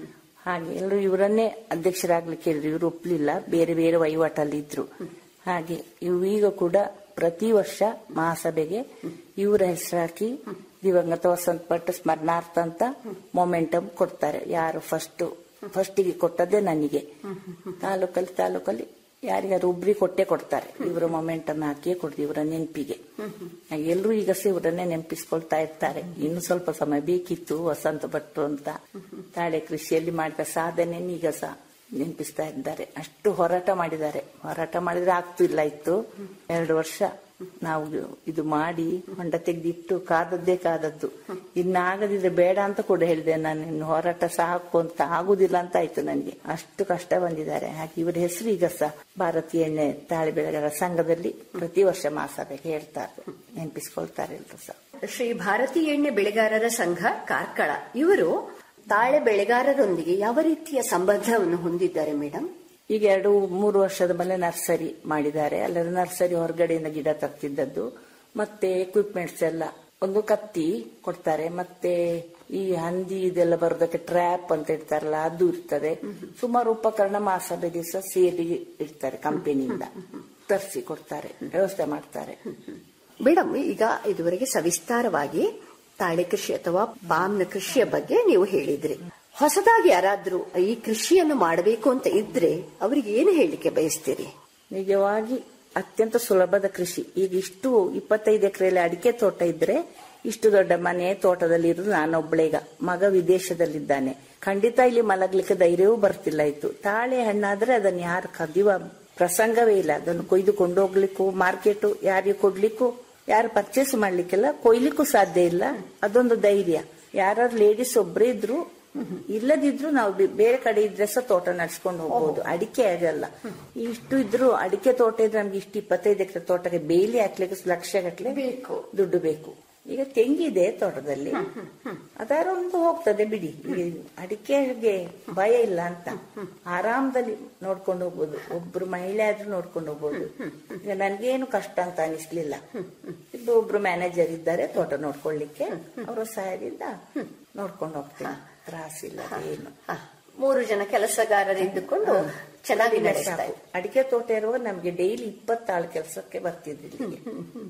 ಹಾಗೆ ಎಲ್ಲರೂ ಇವರನ್ನೇ ಅಧ್ಯಕ್ಷರಾಗ್ಲಿಕ್ಕೆ ಹೇಳಿದ್ರು ಇವರು ಒಪ್ಲಿಲ್ಲ ಬೇರೆ ಬೇರೆ ವಹಿವಾಟಲ್ಲಿ ಇದ್ರು ಹಾಗೆ ಇವು ಈಗ ಕೂಡ ಪ್ರತಿ ವರ್ಷ ಮಹಾಸಭೆಗೆ ಇವರ ಹೆಸರು ಹಾಕಿ ದಿವಂಗತ ವಸಂತ ಭಟ್ ಸ್ಮರಣಾರ್ಥ ಅಂತ ಮೊಮೆಂಟಮ್ ಕೊಡ್ತಾರೆ ಯಾರು ಫಸ್ಟ್ ಫಸ್ಟಿಗೆ ಕೊಟ್ಟದ್ದೇ ನನಗೆ ತಾಲೂಕಲ್ಲಿ ತಾಲೂಕಲ್ಲಿ ಯಾರಿಗಾರು ಒಬ್ರಿಗೆ ಕೊಟ್ಟೆ ಕೊಡ್ತಾರೆ ಇವರ ಮೊಮೆಂಟಮ್ ಹಾಕಿಯೇ ಕೊಡ್ತೀವಿ ಇವರ ನೆನಪಿಗೆ ಎಲ್ಲರೂ ಈಗ ಸಹ ಇವರನ್ನೇ ನೆನಪಿಸ್ಕೊಳ್ತಾ ಇರ್ತಾರೆ ಇನ್ನು ಸ್ವಲ್ಪ ಸಮಯ ಬೇಕಿತ್ತು ವಸಂತ ಭಟ್ರು ಅಂತ ತಾಳೆ ಕೃಷಿಯಲ್ಲಿ ಮಾಡಿದ ಸಾಧನೆ ಈಗ ಸಹ ನೆನಪಿಸ್ತಾ ಇದ್ದಾರೆ ಅಷ್ಟು ಹೋರಾಟ ಮಾಡಿದ್ದಾರೆ ಹೋರಾಟ ಮಾಡಿದ್ರೆ ಆಗ್ತಿಲ್ಲ ಇತ್ತು ಎರಡು ವರ್ಷ ನಾವು ಇದು ಮಾಡಿ ಹೊಂಡ ತೆಗೆದಿಟ್ಟು ಕಾದದ್ದೇ ಕಾದದ್ದು ಇನ್ನಾಗದಿದ್ರೆ ಬೇಡ ಅಂತ ಕೂಡ ಹೇಳಿದೆ ನಾನು ಇನ್ನು ಹೋರಾಟ ಸಾಕು ಅಂತ ಆಗುದಿಲ್ಲ ಅಂತ ಆಯ್ತು ನನಗೆ ಅಷ್ಟು ಕಷ್ಟ ಬಂದಿದ್ದಾರೆ ಹಾಗೆ ಇವರ ಹೆಸರು ಈಗ ಸಹ ಭಾರತೀಯ ಎಣ್ಣೆ ತಾಳೆ ಬೆಳೆಗಾರರ ಸಂಘದಲ್ಲಿ ಪ್ರತಿ ವರ್ಷ ಮಹಾಸಭೆಗೆ ಹೇಳ್ತಾರೆ ನೆನಪಿಸ್ಕೊಳ್ತಾರೆ ಎಲ್ರು ಸಹ ಶ್ರೀ ಭಾರತಿ ಎಣ್ಣೆ ಬೆಳೆಗಾರರ ಸಂಘ ಕಾರ್ಕಳ ಇವರು ತಾಳೆ ಬೆಳೆಗಾರರೊಂದಿಗೆ ಯಾವ ರೀತಿಯ ಸಂಬಂಧವನ್ನು ಹೊಂದಿದ್ದಾರೆ ಮೇಡಮ್ ಈಗ ಎರಡು ಮೂರು ವರ್ಷದ ಮೇಲೆ ನರ್ಸರಿ ಮಾಡಿದ್ದಾರೆ ಅಲ್ಲದೆ ನರ್ಸರಿ ಹೊರಗಡೆಯಿಂದ ಗಿಡ ತರ್ತಿದ್ದದ್ದು ಮತ್ತೆ ಎಕ್ವಿಪ್ಮೆಂಟ್ಸ್ ಎಲ್ಲ ಒಂದು ಕತ್ತಿ ಕೊಡ್ತಾರೆ ಮತ್ತೆ ಈ ಹಂದಿ ಇದೆಲ್ಲ ಬರೋದಕ್ಕೆ ಟ್ರ್ಯಾಪ್ ಅಂತ ಇಡ್ತಾರಲ್ಲ ಅದು ಇರ್ತದೆ ಸುಮಾರು ಉಪಕರಣ ಮಾಸಭೆ ದಿವಸ ಸೇರಿ ಇಡ್ತಾರೆ ಕಂಪನಿಯಿಂದ ತರಿಸಿ ಕೊಡ್ತಾರೆ ವ್ಯವಸ್ಥೆ ಮಾಡ್ತಾರೆ ಮೇಡಮ್ ಈಗ ಇದುವರೆಗೆ ಸವಿಸ್ತಾರವಾಗಿ ತಾಳೆ ಕೃಷಿ ಅಥವಾ ಪಾಮ್ನ ಕೃಷಿಯ ಬಗ್ಗೆ ನೀವು ಹೇಳಿದ್ರಿ ಹೊಸದಾಗಿ ಯಾರಾದ್ರೂ ಈ ಕೃಷಿಯನ್ನು ಮಾಡಬೇಕು ಅಂತ ಇದ್ರೆ ಅವರಿಗೆ ಏನು ಹೇಳಲಿಕ್ಕೆ ಬಯಸ್ತೀರಿ ನಿಜವಾಗಿ ಅತ್ಯಂತ ಸುಲಭದ ಕೃಷಿ ಈಗ ಇಷ್ಟು ಇಪ್ಪತ್ತೈದು ಎಕರೆಯಲ್ಲಿ ಅಡಿಕೆ ತೋಟ ಇದ್ರೆ ಇಷ್ಟು ದೊಡ್ಡ ಮನೆ ತೋಟದಲ್ಲಿ ಇರೋದು ನಾನೊಬ್ಳೆ ಈಗ ಮಗ ವಿದೇಶದಲ್ಲಿದ್ದಾನೆ ಖಂಡಿತ ಇಲ್ಲಿ ಮಲಗ್ಲಿಕ್ಕೆ ಧೈರ್ಯವೂ ಬರ್ತಿಲ್ಲ ಇತ್ತು ತಾಳೆ ಹಣ್ಣಾದ್ರೆ ಅದನ್ನ ಯಾರು ಕದಿಯುವ ಪ್ರಸಂಗವೇ ಇಲ್ಲ ಅದನ್ನು ಕೊಯ್ದು ಕೊಂಡೋಗ್ಲಿಕ್ಕೂ ಮಾರ್ಕೆಟ್ ಯಾರಿಗೆ ಕೊಡ್ಲಿಕ್ಕೂ ಯಾರು ಪರ್ಚೇಸ್ ಮಾಡ್ಲಿಕ್ಕೆಲ್ಲ ಕೊಯ್ಲಿಕ್ಕೂ ಸಾಧ್ಯ ಇಲ್ಲ ಅದೊಂದು ಧೈರ್ಯ ಯಾರು ಲೇಡೀಸ್ ಒಬ್ರೇ ಇದ್ರು ಇಲ್ಲದಿದ್ರು ನಾವು ಬೆ- ಬೇರೆ ಕಡೆ ಇದ್ರೆ ಸಹ ತೋಟ ನಡ್ಸ್ಕೊಂಡು ಹೋಗ್ಬೋದು ಅಡಿಕೆ ಆಗಲ್ಲ ಇಷ್ಟು ಇದ್ರು ಅಡಿಕೆ ತೋಟ ಇದ್ರೆ ನಮ್ಗೆ ಇಷ್ಟು ಇಪ್ಪತ್ತೈದು ಎಕರೆ ತೋಟಕ್ಕೆ ಬೇಲಿ ಹಾಕ್ಲಿಕ್ಕೆ ಲಕ್ಷ ಗಟ್ಟಲೆ ಬೇಕು. ದುಡ್ಡು ಬೇಕು ಈಗ ತೆಂಗಿದೆ ತೋಟದಲ್ಲಿ ಅದಾರ ಒಂದು ಹೋಗ್ತದೆ ಬಿಡಿ ಈ ಅಡಿಕೆಗೆ ಭಯ ಇಲ್ಲ ಅಂತ ಆರಾಮದಲ್ಲಿ ನೋಡ್ಕೊಂಡು ಹೋಗ್ಬೋದು ಒಬ್ರು ಮಹಿಳೆ ಆದ್ರೂ ನೋಡ್ಕೊಂಡು ಹೋಗ್ಬೋದು ಈಗ ನನ್ಗೇನು ಕಷ್ಟ ಅಂತ ಅನಿಸ್ಲಿಲ್ಲ ಇದು ಒಬ್ರು ಮ್ಯಾನೇಜರ್ ಇದ್ದಾರೆ ತೋಟ ನೋಡ್ಕೊಳ್ಳಿಕ್ಕೆ ಅವರ ಸಹಾಯದಿಂದ ನೋಡ್ಕೊಂಡು ಹೋಗ್ತೇನೆ ತ್ರಾಸಿಲ್ಲ ಏನು ಮೂರು ಜನ ಕೆಲಸಗಾರರಿದ್ದುಕೊಂಡು ಚೆನ್ನಾಗಿ ಕಡಿಮೆ ನಡೆಸ್ತಾ ಸಾಕು. ಅಡಿಕೆ ತೋಟ ಇರುವಾಗ ನಮ್ಗೆ ಡೈಲಿ ಇಪ್ಪತ್ತಾಳು ಕೆಲಸಕ್ಕೆ ಬರ್ತಿದ್ರು ಇಲ್ಲಿಗೆ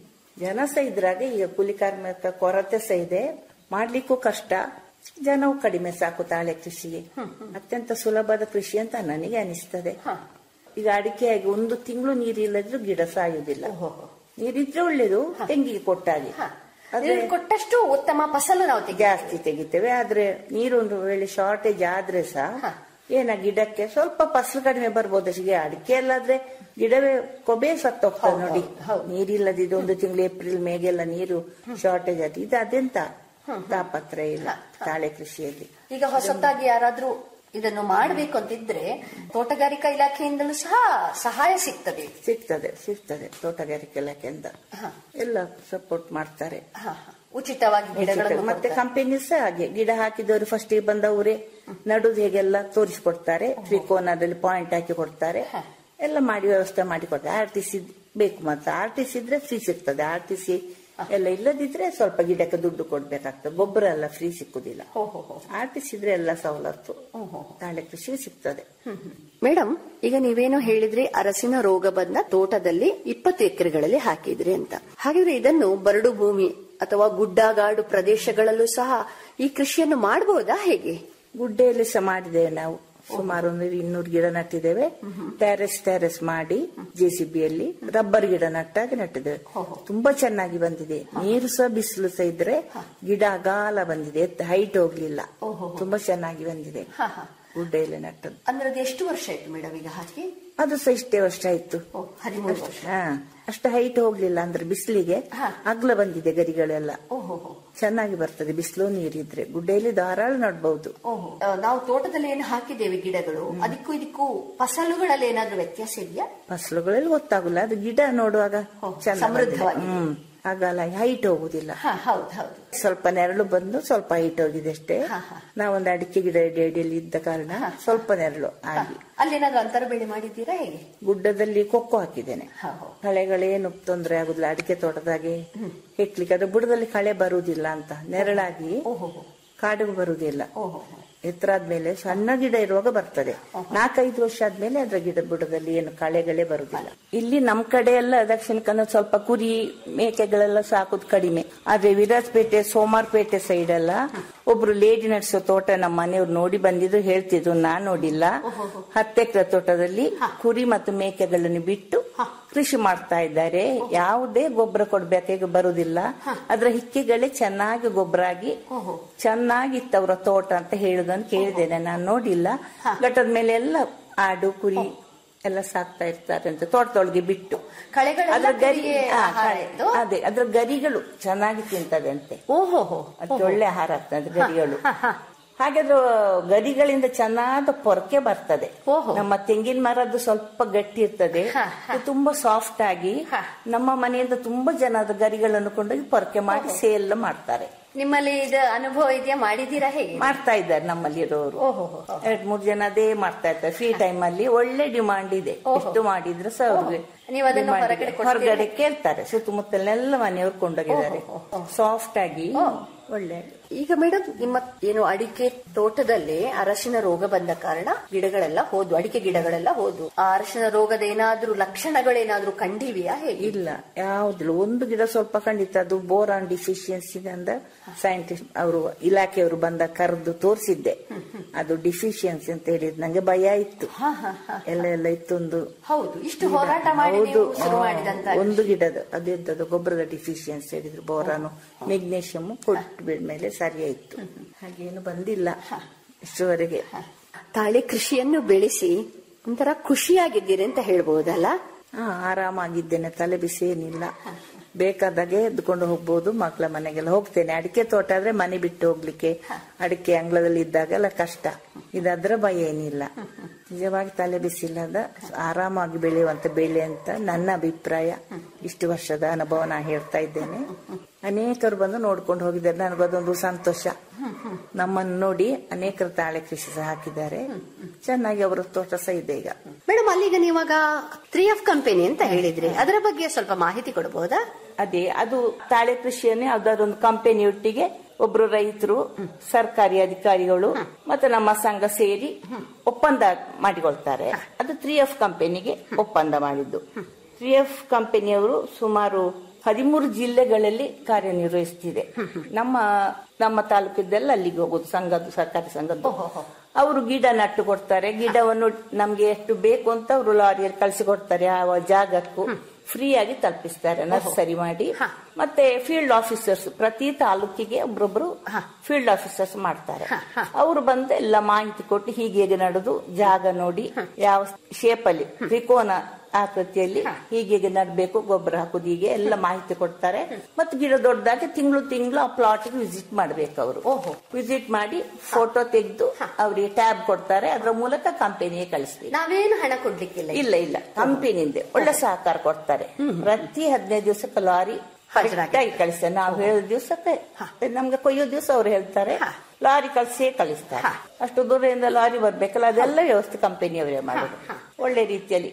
ಜನ ಸಹ ಇದ್ರಾಗೆ ಈಗ ಕೂಲಿ ಕಾರ್ಮಿಕ ಕೊರತೆ ಸಹ ಇದೆ ಮಾಡ್ಲಿಕ್ಕೂ ಕಷ್ಟ ಜನವು ಕಡಿಮೆ ಸಾಕು ತಾಳೆ ಕೃಷಿಗೆ ಅತ್ಯಂತ ಸುಲಭದ ಕೃಷಿ ಅಂತ ನನಗೆ ಅನಿಸ್ತದೆ ಈಗ ಅಡಿಕೆಯಾಗಿ ಒಂದು ತಿಂಗಳು ನೀರಿಲ್ಲದ್ರೂ ಗಿಡ ಸಾಯುವುದಿಲ್ಲ ನೀರಿದ್ರೆ ಒಳ್ಳೇದು ತೆಂಗಿಗೆ ಕೊಟ್ಟಾಗಿ ಆದ್ರೆ ನೀರು ಕೊಟ್ಟಷ್ಟು ಉತ್ತಮ ಫಸಲು ನಾವು ತೆಗಿ ಜಾಸ್ತಿ ತೆಗಿತೇವೆ ಆದ್ರೆ ನೀರೊಂದು ವೇಳೆ ಶಾರ್ಟೇಜ್ ಆದ್ರೆ ಸಹ ಏನ ಗಿಡಕ್ಕೆ ಸ್ವಲ್ಪ ಫಸಲು ಕಡಿಮೆ ಬರ್ಬೋದು ಅಷ್ಟೇ ಅಡಿಕೆ ಎಲ್ಲಾದ್ರೆ ಗಿಡವೇ ಕೊಬೆ ಸತ್ತೋಗ್ತದೆ ನೋಡಿ ನೀರಿಲ್ಲದಿದ್ದು ಒಂದು ತಿಂಗಳು ಏಪ್ರಿಲ್ ಮೇಗೆಲ್ಲ ನೀರು ಶಾರ್ಟೇಜ್ ಆದ್ರೆ ಇದು ಅದೆಂತ ತಾಪತ್ರ ಇಲ್ಲ ತಾಳೆ ಕೃಷಿಯಲ್ಲಿ ಈಗ ಹೊಸತಾಗಿ ಯಾರಾದ್ರೂ ಇದನ್ನು ಮಾಡಬೇಕು ಅಂತಿದ್ರೆ ತೋಟಗಾರಿಕಾ ಇಲಾಖೆಯಿಂದಲೂ ಸಹ ಸಹಾಯ ಸಿಗ್ತದೆ ಸಿಗ್ತದೆ ಸಿಗ್ತದೆ ತೋಟಗಾರಿಕೆ ಇಲಾಖೆಯಿಂದ ಎಲ್ಲ ಸಪೋರ್ಟ್ ಮಾಡ್ತಾರೆ ಹ, ಹ. ಉಚಿತವಾಗಿ ಗಿಡಗಳನ್ನು ಮತ್ತೆ ಕೊಡ್ತಾರೆ. ಕಂಪನಿ ಸಹ ಹಾಗೆ ಗಿಡ ಹಾಕಿದವರು ಫಸ್ಟ್ ಬಂದವರೇ ನಡುದು ಹೇಗೆಲ್ಲ ತೋರಿಸ್ಕೊಡ್ತಾರೆ ತ್ರಿಕೋನದಲ್ಲಿ ಪಾಯಿಂಟ್ ಹಾಕಿ ಕೊಡ್ತಾರೆ ಎಲ್ಲ ಮಾಡಿ ವ್ಯವಸ್ಥೆ ಮಾಡಿ ಕೊಡ್ತಾರೆ ಆರ್ ಟಿ ಸಿ ಬೇಕು ಮಾತ್ರ ಆರ್ ಟಿ ಸಿ ಇದ್ರೆ ಫ್ರೀ ಸಿಗ್ತದೆ ಆರ್ ಟಿ ಸಿ ಎಲ್ಲ ಇಲ್ಲದಿದ್ರೆ ಸ್ವಲ್ಪ ಗಿಡಕ್ಕೆ ದುಡ್ಡು ಕೊಡ್ಬೇಕಾಗ್ತದೆ ಗೊಬ್ಬರ ಎಲ್ಲ ಫ್ರೀ ಸಿಕ್ಕುದಿಲ್ಲ ಆರ್ ಟಿ ಸಿ ಇದ್ರೆ ಎಲ್ಲ ಸವಲತ್ತು ತಾಳೆ ಕೃಷಿ ಸಿಗ್ತದೆ ಮೇಡಮ್ ಈಗ ನೀವೇನೋ ಹೇಳಿದ್ರಿ ಅರಸಿನ ರೋಗ ಬಂದ ತೋಟದಲ್ಲಿ ಇಪ್ಪತ್ತು ಎಕರೆಗಳಲ್ಲಿ ಹಾಕಿದ್ರಿ ಅಂತ ಹಾಗಿದ್ರೆ ಇದನ್ನು ಬರಡು ಭೂಮಿ ಅಥವಾ ಗುಡ್ಡಗಾಡು ಪ್ರದೇಶಗಳಲ್ಲೂ ಸಹ ಈ ಕೃಷಿಯನ್ನು ಮಾಡಬಹುದಾ ಹೇಗೆ ಗುಡ್ಡೆಯಲ್ಲಿ ಸಹ ಮಾಡಿದ್ದೇವೆ ನಾವು ಸುಮಾರು ಒಂದು ಇನ್ನೂರು ಗಿಡ ನಟ್ಟಿದ್ದೇವೆ ಟ್ಯಾರೆಸ್ ಟ್ಯಾರೆಸ್ ಮಾಡಿ ಜೆಸಿಬಿಯಲ್ಲಿ ರಬ್ಬರ್ ಗಿಡ ನಟ್ಟಾಗಿ ನಟ್ಟಿದ್ದೇವೆ ತುಂಬಾ ಚೆನ್ನಾಗಿ ಬಂದಿದೆ ನೀರು ಸಹ ಬಿಸಿಲು ಸಹ ಇದ್ರೆ ಗಿಡ ಅಗಾಲ ಬಂದಿದೆ ಹೈಟ್ ಹೋಗ್ಲಿಲ್ಲ ತುಂಬಾ ಚೆನ್ನಾಗಿ ಬಂದಿದೆ ಗುಡ್ಡೆಯಲ್ಲಿ ನಟ್ಟದ್ದು ಅಂದ್ರೆ ಅದು ಎಷ್ಟು ವರ್ಷ ಆಯ್ತು ಮೇಡಮ್ ಈಗ ಹಾಕಿ ಅದು ಸಹ ಇಷ್ಟೇ ವರ್ಷ ಆಯ್ತು ಹದಿಮೂರು ವರ್ಷ ಹಾ ಅಷ್ಟು ಹೈಟ್ ಹೋಗ್ಲಿಲ್ಲ ಅಂದ್ರೆ ಬಿಸಿಲಿಗೆ ಅಗ್ಲ ಬಂದಿದೆ ಗರಿಗಳೆಲ್ಲ ಚೆನ್ನಾಗಿ ಬರ್ತದೆ ಬಿಸಿಲು ನೀರಿದ್ರೆ ಗುಡ್ಡೆಯಲ್ಲಿ ಧಾರಾಳ ನಡ್ಬಹುದು ಓಹೋ ಆ, ನಾವು ತೋಟದಲ್ಲಿ ಏನು ಹಾಕಿದ್ದೇವೆ ಗಿಡಗಳು ಅದಕ್ಕೂ ಇದಕ್ಕೂ ಫಸಲುಗಳಲ್ಲಿ ಏನಾದ್ರೂ ವ್ಯತ್ಯಾಸ ಇದೆಯಾ ಫಸಲುಗಳಲ್ಲಿ ಗೊತ್ತಾಗುಲ್ಲ ಅದು ಗಿಡ ನೋಡುವಾಗ ಚೆಂದ ಸಮೃದ್ಧವಾಗಿದೆ. ಬಂದಿದೆ. ಹ್ಮ್ ಆಗಲ್ಲ ಹೈಟ್ ಹೋಗುದಿಲ್ಲ ಹಾ ಹೌದು ಹೌದು ಸ್ವಲ್ಪ ನೆರಳು ಬಂದು ಸ್ವಲ್ಪ ಹೈಟ್ ಹೋಗಿದೆ ಅಷ್ಟೇ ನಾವೊಂದು ಅಡಿಕೆ ಗಿಡ ಅಡಿಯಲ್ಲಿ ಇದ್ದ ಕಾರಣ ಸ್ವಲ್ಪ ನೆರಳು ಆಗಿ ಅಲ್ಲೇನಾದ್ರೂ ಅಂತರ ಬೆಳೆ ಮಾಡಿದ್ದೀರಾ ಹೇಗೆ ಗುಡ್ಡದಲ್ಲಿ ಕೊಕ್ಕೋ ಹಾಕಿದ್ದೇನೆ ಕಳೆಗಳೇನು ತೊಂದರೆ ಆಗುದಿಲ್ಲ ಅಡಿಕೆ ತೋಟದಾಗೆ ಹೆಕ್ಲಿಕ್ಕೆ ಅದು ಬುಡದಲ್ಲಿ ಕಳೆ ಬರುವುದಿಲ್ಲ ಅಂತ ನೆರಳಾಗಿ ಕಾಡಿಗೆ ಬರುವುದಿಲ್ಲ ಎತ್ತರ ಆದ್ಮೇಲೆ ಸಣ್ಣ ಗಿಡ ಇರುವಾಗ ಬರ್ತದೆ ನಾಲ್ಕೈದು ವರ್ಷ ಆದ್ಮೇಲೆ ಅದ್ರ ಗಿಡ ಬುಡದಲ್ಲಿ ಏನು ಕಳೆಗಳೇ ಬರುದಿಲ್ಲ ಇಲ್ಲಿ ನಮ್ ಕಡೆ ಎಲ್ಲ ದಕ್ಷಿಣ ಕನ್ನಡ ಸ್ವಲ್ಪ ಕುರಿ ಮೇಕೆಗಳೆಲ್ಲ ಸಾಕುದು ಕಡಿಮೆ ಆದ್ರೆ ವಿರಾಜಪೇಟೆ ಸೋಮಾರ್ಪೇಟೆ ಸೈಡ್ ಎಲ್ಲ ಒಬ್ರು ಲೇಡಿ ನಡೆಸೋ ತೋಟ ನಮ್ಮ ಮನೆಯವ್ರು ನೋಡಿ ಬಂದಿದ್ರು ಹೇಳ್ತಿದ್ರು ನಾನ್ ನೋಡಿಲ್ಲ ಹತ್ತು ಎಕರೆ ತೋಟದಲ್ಲಿ ಕುರಿ ಮತ್ತು ಮೇಕೆಗಳನ್ನು ಬಿಟ್ಟು ಕೃಷಿ ಮಾಡ್ತಾ ಇದ್ದಾರೆ ಯಾವುದೇ ಗೊಬ್ಬರ ಕೊಡ್ಬೇಕಾಗ ಬರುದಿಲ್ಲ ಅದ್ರ ಹಿಕ್ಕಿಗಳೇ ಚೆನ್ನಾಗಿ ಗೊಬ್ಬರ ಆಗಿ ಚೆನ್ನಾಗಿತ್ತು ಅವರ ತೋಟ ಅಂತ ಹೇಳುದನ್ನು ಕೇಳಿದ್ದೇನೆ ನಾನು ನೋಡಿಲ್ಲ ಘಟ್ಟದ ಮೇಲೆ ಎಲ್ಲ ಆಡು ಕುರಿ ಎಲ್ಲ ಸಾಕ್ತಾ ಇರ್ತಾರೆ ಅಂತ ತೋಟದೊಳಗೆ ಬಿಟ್ಟು ಕಳೆಗಳೆಲ್ಲ ಅದ್ರ ಗರಿ ಕುರಿಗೆ ಆ, ಆಹಾರ ಕಳೆ- ಇತ್ತು? ಅದೇ ಅದ್ರ ಗರಿಗಳು ಚೆನ್ನಾಗಿ ತಿಂತದೆ ಅಂತೆ ಓಹೋ ಅದಕ್ಕೆ ಒಳ್ಳೆ ಆಹಾರ ಆಗ್ತದೆ ಗರಿಗಳು ಹಾಗೆ ಅದು ಗರಿಗಳಿಂದ ಚೆನ್ನಾದ ಪೊರಕೆ ಬರ್ತದೆ ನಮ್ಮ ತೆಂಗಿನ ಮರದ್ದು ಸ್ವಲ್ಪ ಗಟ್ಟಿ ಇರ್ತದೆ ಇದು ತುಂಬಾ ಸಾಫ್ಟ್ ಆಗಿ ನಮ್ಮ ಮನೆಯಿಂದ ತುಂಬಾ ಜನ ಅದು ಗರಿಗಳನ್ನು ಕೊಂಡೋಗಿ ಪೊರಕೆ ಮಾಡಿ ಸೇಲ್ ಮಾಡ್ತಾರೆ ನಿಮ್ಮಲ್ಲಿ ಇದು ಅನುಭವ ಇದೆಯಾ ಮಾಡಿದ್ದೀರಾ ಹೇಗೆ ಮಾಡ್ತಾ ಇದ್ದಾರೆ ನಮ್ಮಲ್ಲಿ ಇರೋರು ಎರಡ್ ಮೂರ್ ಜನ ಅದೇ ಮಾಡ್ತಾ ಇರ್ತಾರೆ ಫ್ರೀ ಟೈಮ್ ಅಲ್ಲಿ ಒಳ್ಳೆ ಡಿಮಾಂಡ್ ಇದೆ ಎಷ್ಟು ಮಾಡಿದ್ರು ಸಹ ಅವ್ರಿಗೆ ನೀವು ಅದನ್ನು demand ಹೊರಗಡೆ ಇದೆ. ಕೊಡ್ತೀರಾ? ಹೊರಗಡೆ ಕೇಳ್ತಾರೆ ಸುತ್ತಮುತ್ತಲೆಲ್ಲ ಮನೆಯವ್ರು ಕೊಂಡೋಗಿದ್ದಾರೆ ಸಾಫ್ಟ್ ಆಗಿ ಒಳ್ಳೆ ಈಗ ಮೇಡಮ್ ನಿಮ್ಮ ಏನು ಅಡಿಕೆ ತೋಟದಲ್ಲಿ ಅರಶಿನ ರೋಗ ಬಂದ ಕಾರಣ ಗಿಡಗಳೆಲ್ಲ ಹೋದ್ವು ಅಡಿಕೆ ಗಿಡಗಳೆಲ್ಲ ಹೋದ್ವು ಆ ಅರಶಿನ ರೋಗದ ಏನಾದ್ರೂ ಲಕ್ಷಣಗಳೇನಾದ್ರೂ ಕಂಡಿವೆಯಾ ಹೇಗೆ ಇಲ್ಲ ಯಾವ್ದಿಲ್ಲ ಒಂದು ಗಿಡ ಸ್ವಲ್ಪ ಖಂಡಿತ ಅದು ಬೋರಾನ್ ಡಿಫಿಷಿಯನ್ಸಿ ಅಂತ ಸೈಂಟಿಸ್ಟ್ ಅವರು ಇಲಾಖೆಯವರು ಬಂದ ಕರೆದು ತೋರಿಸಿದ್ದೆ ಅದು ಡಿಫಿಷಿಯನ್ಸಿ ಅಂತ ಹೇಳಿದ್ ನಂಗೆ ಭಯ ಇತ್ತು ಎಲ್ಲ ಎಲ್ಲ ಇತ್ತೊಂದು ಹೌದು ಇಷ್ಟು ಗಿಡ. ಹೋರಾಟ ಮಾಡಿ ಹೌದು ನೀವು ಶುರು ಆ, ಮಾಡಿದಂತ ಒಂದು ಗಿಡದ ಅದಿದ್ದದು ಗೊಬ್ಬರದ ಡಿಫಿಷಿಯನ್ಸಿ ಹೇಳಿದ್ರು ಬೋರಾನು ಮೆಗ್ನೀಷಿಯಂ ಕೊಟ್ಟು ಬಿಡ್ಮೇಲೆ ಸರಿಯಾಯ್ತು ಹಾಗೇನು ಬಂದಿಲ್ಲ ಇಷ್ಟುವರೆಗೆ ತಾಳೆ ಕೃಷಿಯನ್ನು ಬೆಳೆಸಿ ಒಂಥರ ಖುಷಿಯಾಗಿದ್ದೀರಿ ಅಂತ ಹೇಳ್ಬಹುದಲ್ಲ ಹಾ ಆರಾಮಾಗಿದ್ದೇನೆ ತಲೆ ಬಿಸಿ ಏನಿಲ್ಲ ಬೇಕಾದಾಗೆ ಎದ್ದುಕೊಂಡು ಹೋಗ್ಬೋದು ಮಕ್ಕಳ ಮನೆಗೆಲ್ಲ ಹೋಗ್ತೇನೆ ಅಡಿಕೆ ತೋಟ ಆದ್ರೆ ಮನೆ ಬಿಟ್ಟು ಹೋಗ್ಲಿಕ್ಕೆ ಅಡಿಕೆ ಅಂಗಳದಲ್ಲಿ ಇದ್ದಾಗೆಲ್ಲ ಕಷ್ಟ ಇದಾದ್ರೆ ಭಯ ಏನಿಲ್ಲ ನಿಜವಾಗಿ ತಲೆ ಬಿಸಿಲ್ಲದ ಆರಾಮಾಗಿ ಬೆಳೆಯುವಂತ ಬೆಳೆ ಅಂತ ನನ್ನ ಅಭಿಪ್ರಾಯ ಇಷ್ಟು ವರ್ಷದ ಅನುಭವ ನಾ ಹೇಳ್ತಾ ಇದ್ದೇನೆ ಅನೇಕರು ಬಂದು ನೋಡ್ಕೊಂಡು ಹೋಗಿದ್ದಾರೆ ನನಗದೊಂದು ಸಂತೋಷ ನಮ್ಮನ್ನು ನೋಡಿ ಅನೇಕರು ತಾಳೆ ಕೃಷಿ ಸಹ ಹಾಕಿದ್ದಾರೆ ಚೆನ್ನಾಗಿ ಅವರ ತೋಟ ಸಹ ಇದೆ ಈಗ ಮೇಡಮ್ ಅಲ್ಲಿಗ ನೀವಾಗ ತ್ರೀ ಆಫ್ ಕಂಪನಿ ಅಂತ ಹೇಳಿದ್ರಿ ಅದರ ಬಗ್ಗೆ ಸ್ವಲ್ಪ ಮಾಹಿತಿ ಕೊಡಬಹುದಾ ಅದೇ ಅದು ತಾಳೆ ಕೃಷಿಯನ್ನೇ ಯಾವ್ದಾದೊಂದು ಕಂಪನಿ ಒಟ್ಟಿಗೆ ಒಬ್ರು ರೈತರು ಸರ್ಕಾರಿ ಅಧಿಕಾರಿಗಳು ಮತ್ತೆ ನಮ್ಮ ಸಂಘ ಸೇರಿ ಒಪ್ಪಂದ ಮಾಡಿಕೊಳ್ತಾರೆ ಅದು ತ್ರೀ ಎಫ್ ಕಂಪನಿಗೆ ಒಪ್ಪಂದ ಮಾಡಿದ್ದು ತ್ರೀ ಎಫ್ ಕಂಪನಿಯವರು ಸುಮಾರು ಹದಿಮೂರು ಜಿಲ್ಲೆಗಳಲ್ಲಿ ಕಾರ್ಯನಿರ್ವಹಿಸ್ತಿದೆ ನಮ್ಮ ನಮ್ಮ ತಾಲೂಕಿದ್ದೆಲ್ಲ ಅಲ್ಲಿಗೆ ಹೋಗೋದು ಸಂಘದ್ದು ಸರ್ಕಾರಿ ಸಂಘದ್ದು ಅವರು ಗಿಡ ನಟ್ಟು ಕೊಡ್ತಾರೆ ಗಿಡವನ್ನು ನಮ್ಗೆ ಎಷ್ಟು ಬೇಕು ಅಂತ ಅವರು ಲಾರಿಯಲ್ಲಿ ಕಳಿಸಿಕೊಡ್ತಾರೆ ಆ ಜಾಗಕ್ಕೂ ಫ್ರೀ ಆಗಿ ತಲುಪಿಸ್ತಾರೆ ನರ್ಸರಿ ಮಾಡಿ ಮತ್ತೆ ಫೀಲ್ಡ್ ಆಫೀಸರ್ಸ್ ಪ್ರತಿ ತಾಲೂಕಿಗೆ ಒಬ್ರೊಬ್ರು ಫೀಲ್ಡ್ ಆಫೀಸರ್ಸ್ ಮಾಡ್ತಾರೆ ಅವರು ಬಂದು ಎಲ್ಲ ಮಾಹಿತಿ ಕೊಟ್ಟು ಹೀಗೆ ಹೇಗೆ ನಡೆದು ಜಾಗ ನೋಡಿ ಯಾವ ಶೇಪ್ ಅಲ್ಲಿ ತ್ರಿಕೋನ ಆಕೃತಿಯಲ್ಲಿ ಹೀಗೆ ಹೀಗೆ ನಡ್ಬೇಕು ಗೊಬ್ಬರ ಹಾಕುದು ಹೀಗೆ ಎಲ್ಲ ಮಾಹಿತಿ ಕೊಡ್ತಾರೆ ಮತ್ತೆ ಗಿಡ ದೊಡ್ಡದಾಗಿ ತಿಂಗಳು ತಿಂಗಳು ಆ ಪ್ಲಾಟ್ ವಿಸಿಟ್ ಮಾಡ್ಬೇಕು ಅವರು ವಿಸಿಟ್ ಮಾಡಿ ಫೋಟೋ ತೆಗೆದು ಅವರಿಗೆ ಟ್ಯಾಬ್ ಕೊಡ್ತಾರೆ ಅದರ ಮೂಲಕ ಕಂಪನಿಗೆ ಕಳಿಸ್ಬೇಕು ನಾವೇನು ಹಣ ಕೊಡ್ಲಿಕ್ಕಿಲ್ಲ ಇಲ್ಲ ಇಲ್ಲ ಕಂಪನಿಯಿಂದ ಒಳ್ಳೆ ಸಹಕಾರ ಕೊಡ್ತಾರೆ ಪ್ರತಿ ಹದಿನೈದು ದಿವಸಕ್ಕೆ ಲಾರಿ ಕರೆಕ್ಟಾಗಿ ಕಳಿಸ್ತಾರೆ ನಾವು ಹೇಳಿದ ದಿವಸಕ್ಕೆ ನಮ್ಗೆ ಕೊಯ್ಯೋ ದಿವಸ ಅವ್ರು ಹೇಳ್ತಾರೆ ಲಾರಿ ಕಳಿಸೇ ಕಳಿಸ್ತಾರೆ ಅಷ್ಟು ದೂರದಿಂದ ಲಾರಿ ಬರ್ಬೇಕಲ್ಲ ಅದೆಲ್ಲ ವ್ಯವಸ್ಥೆ ಕಂಪನಿಯವರೇ ಮಾಡೋದು ಒಳ್ಳೆ ರೀತಿಯಲ್ಲಿ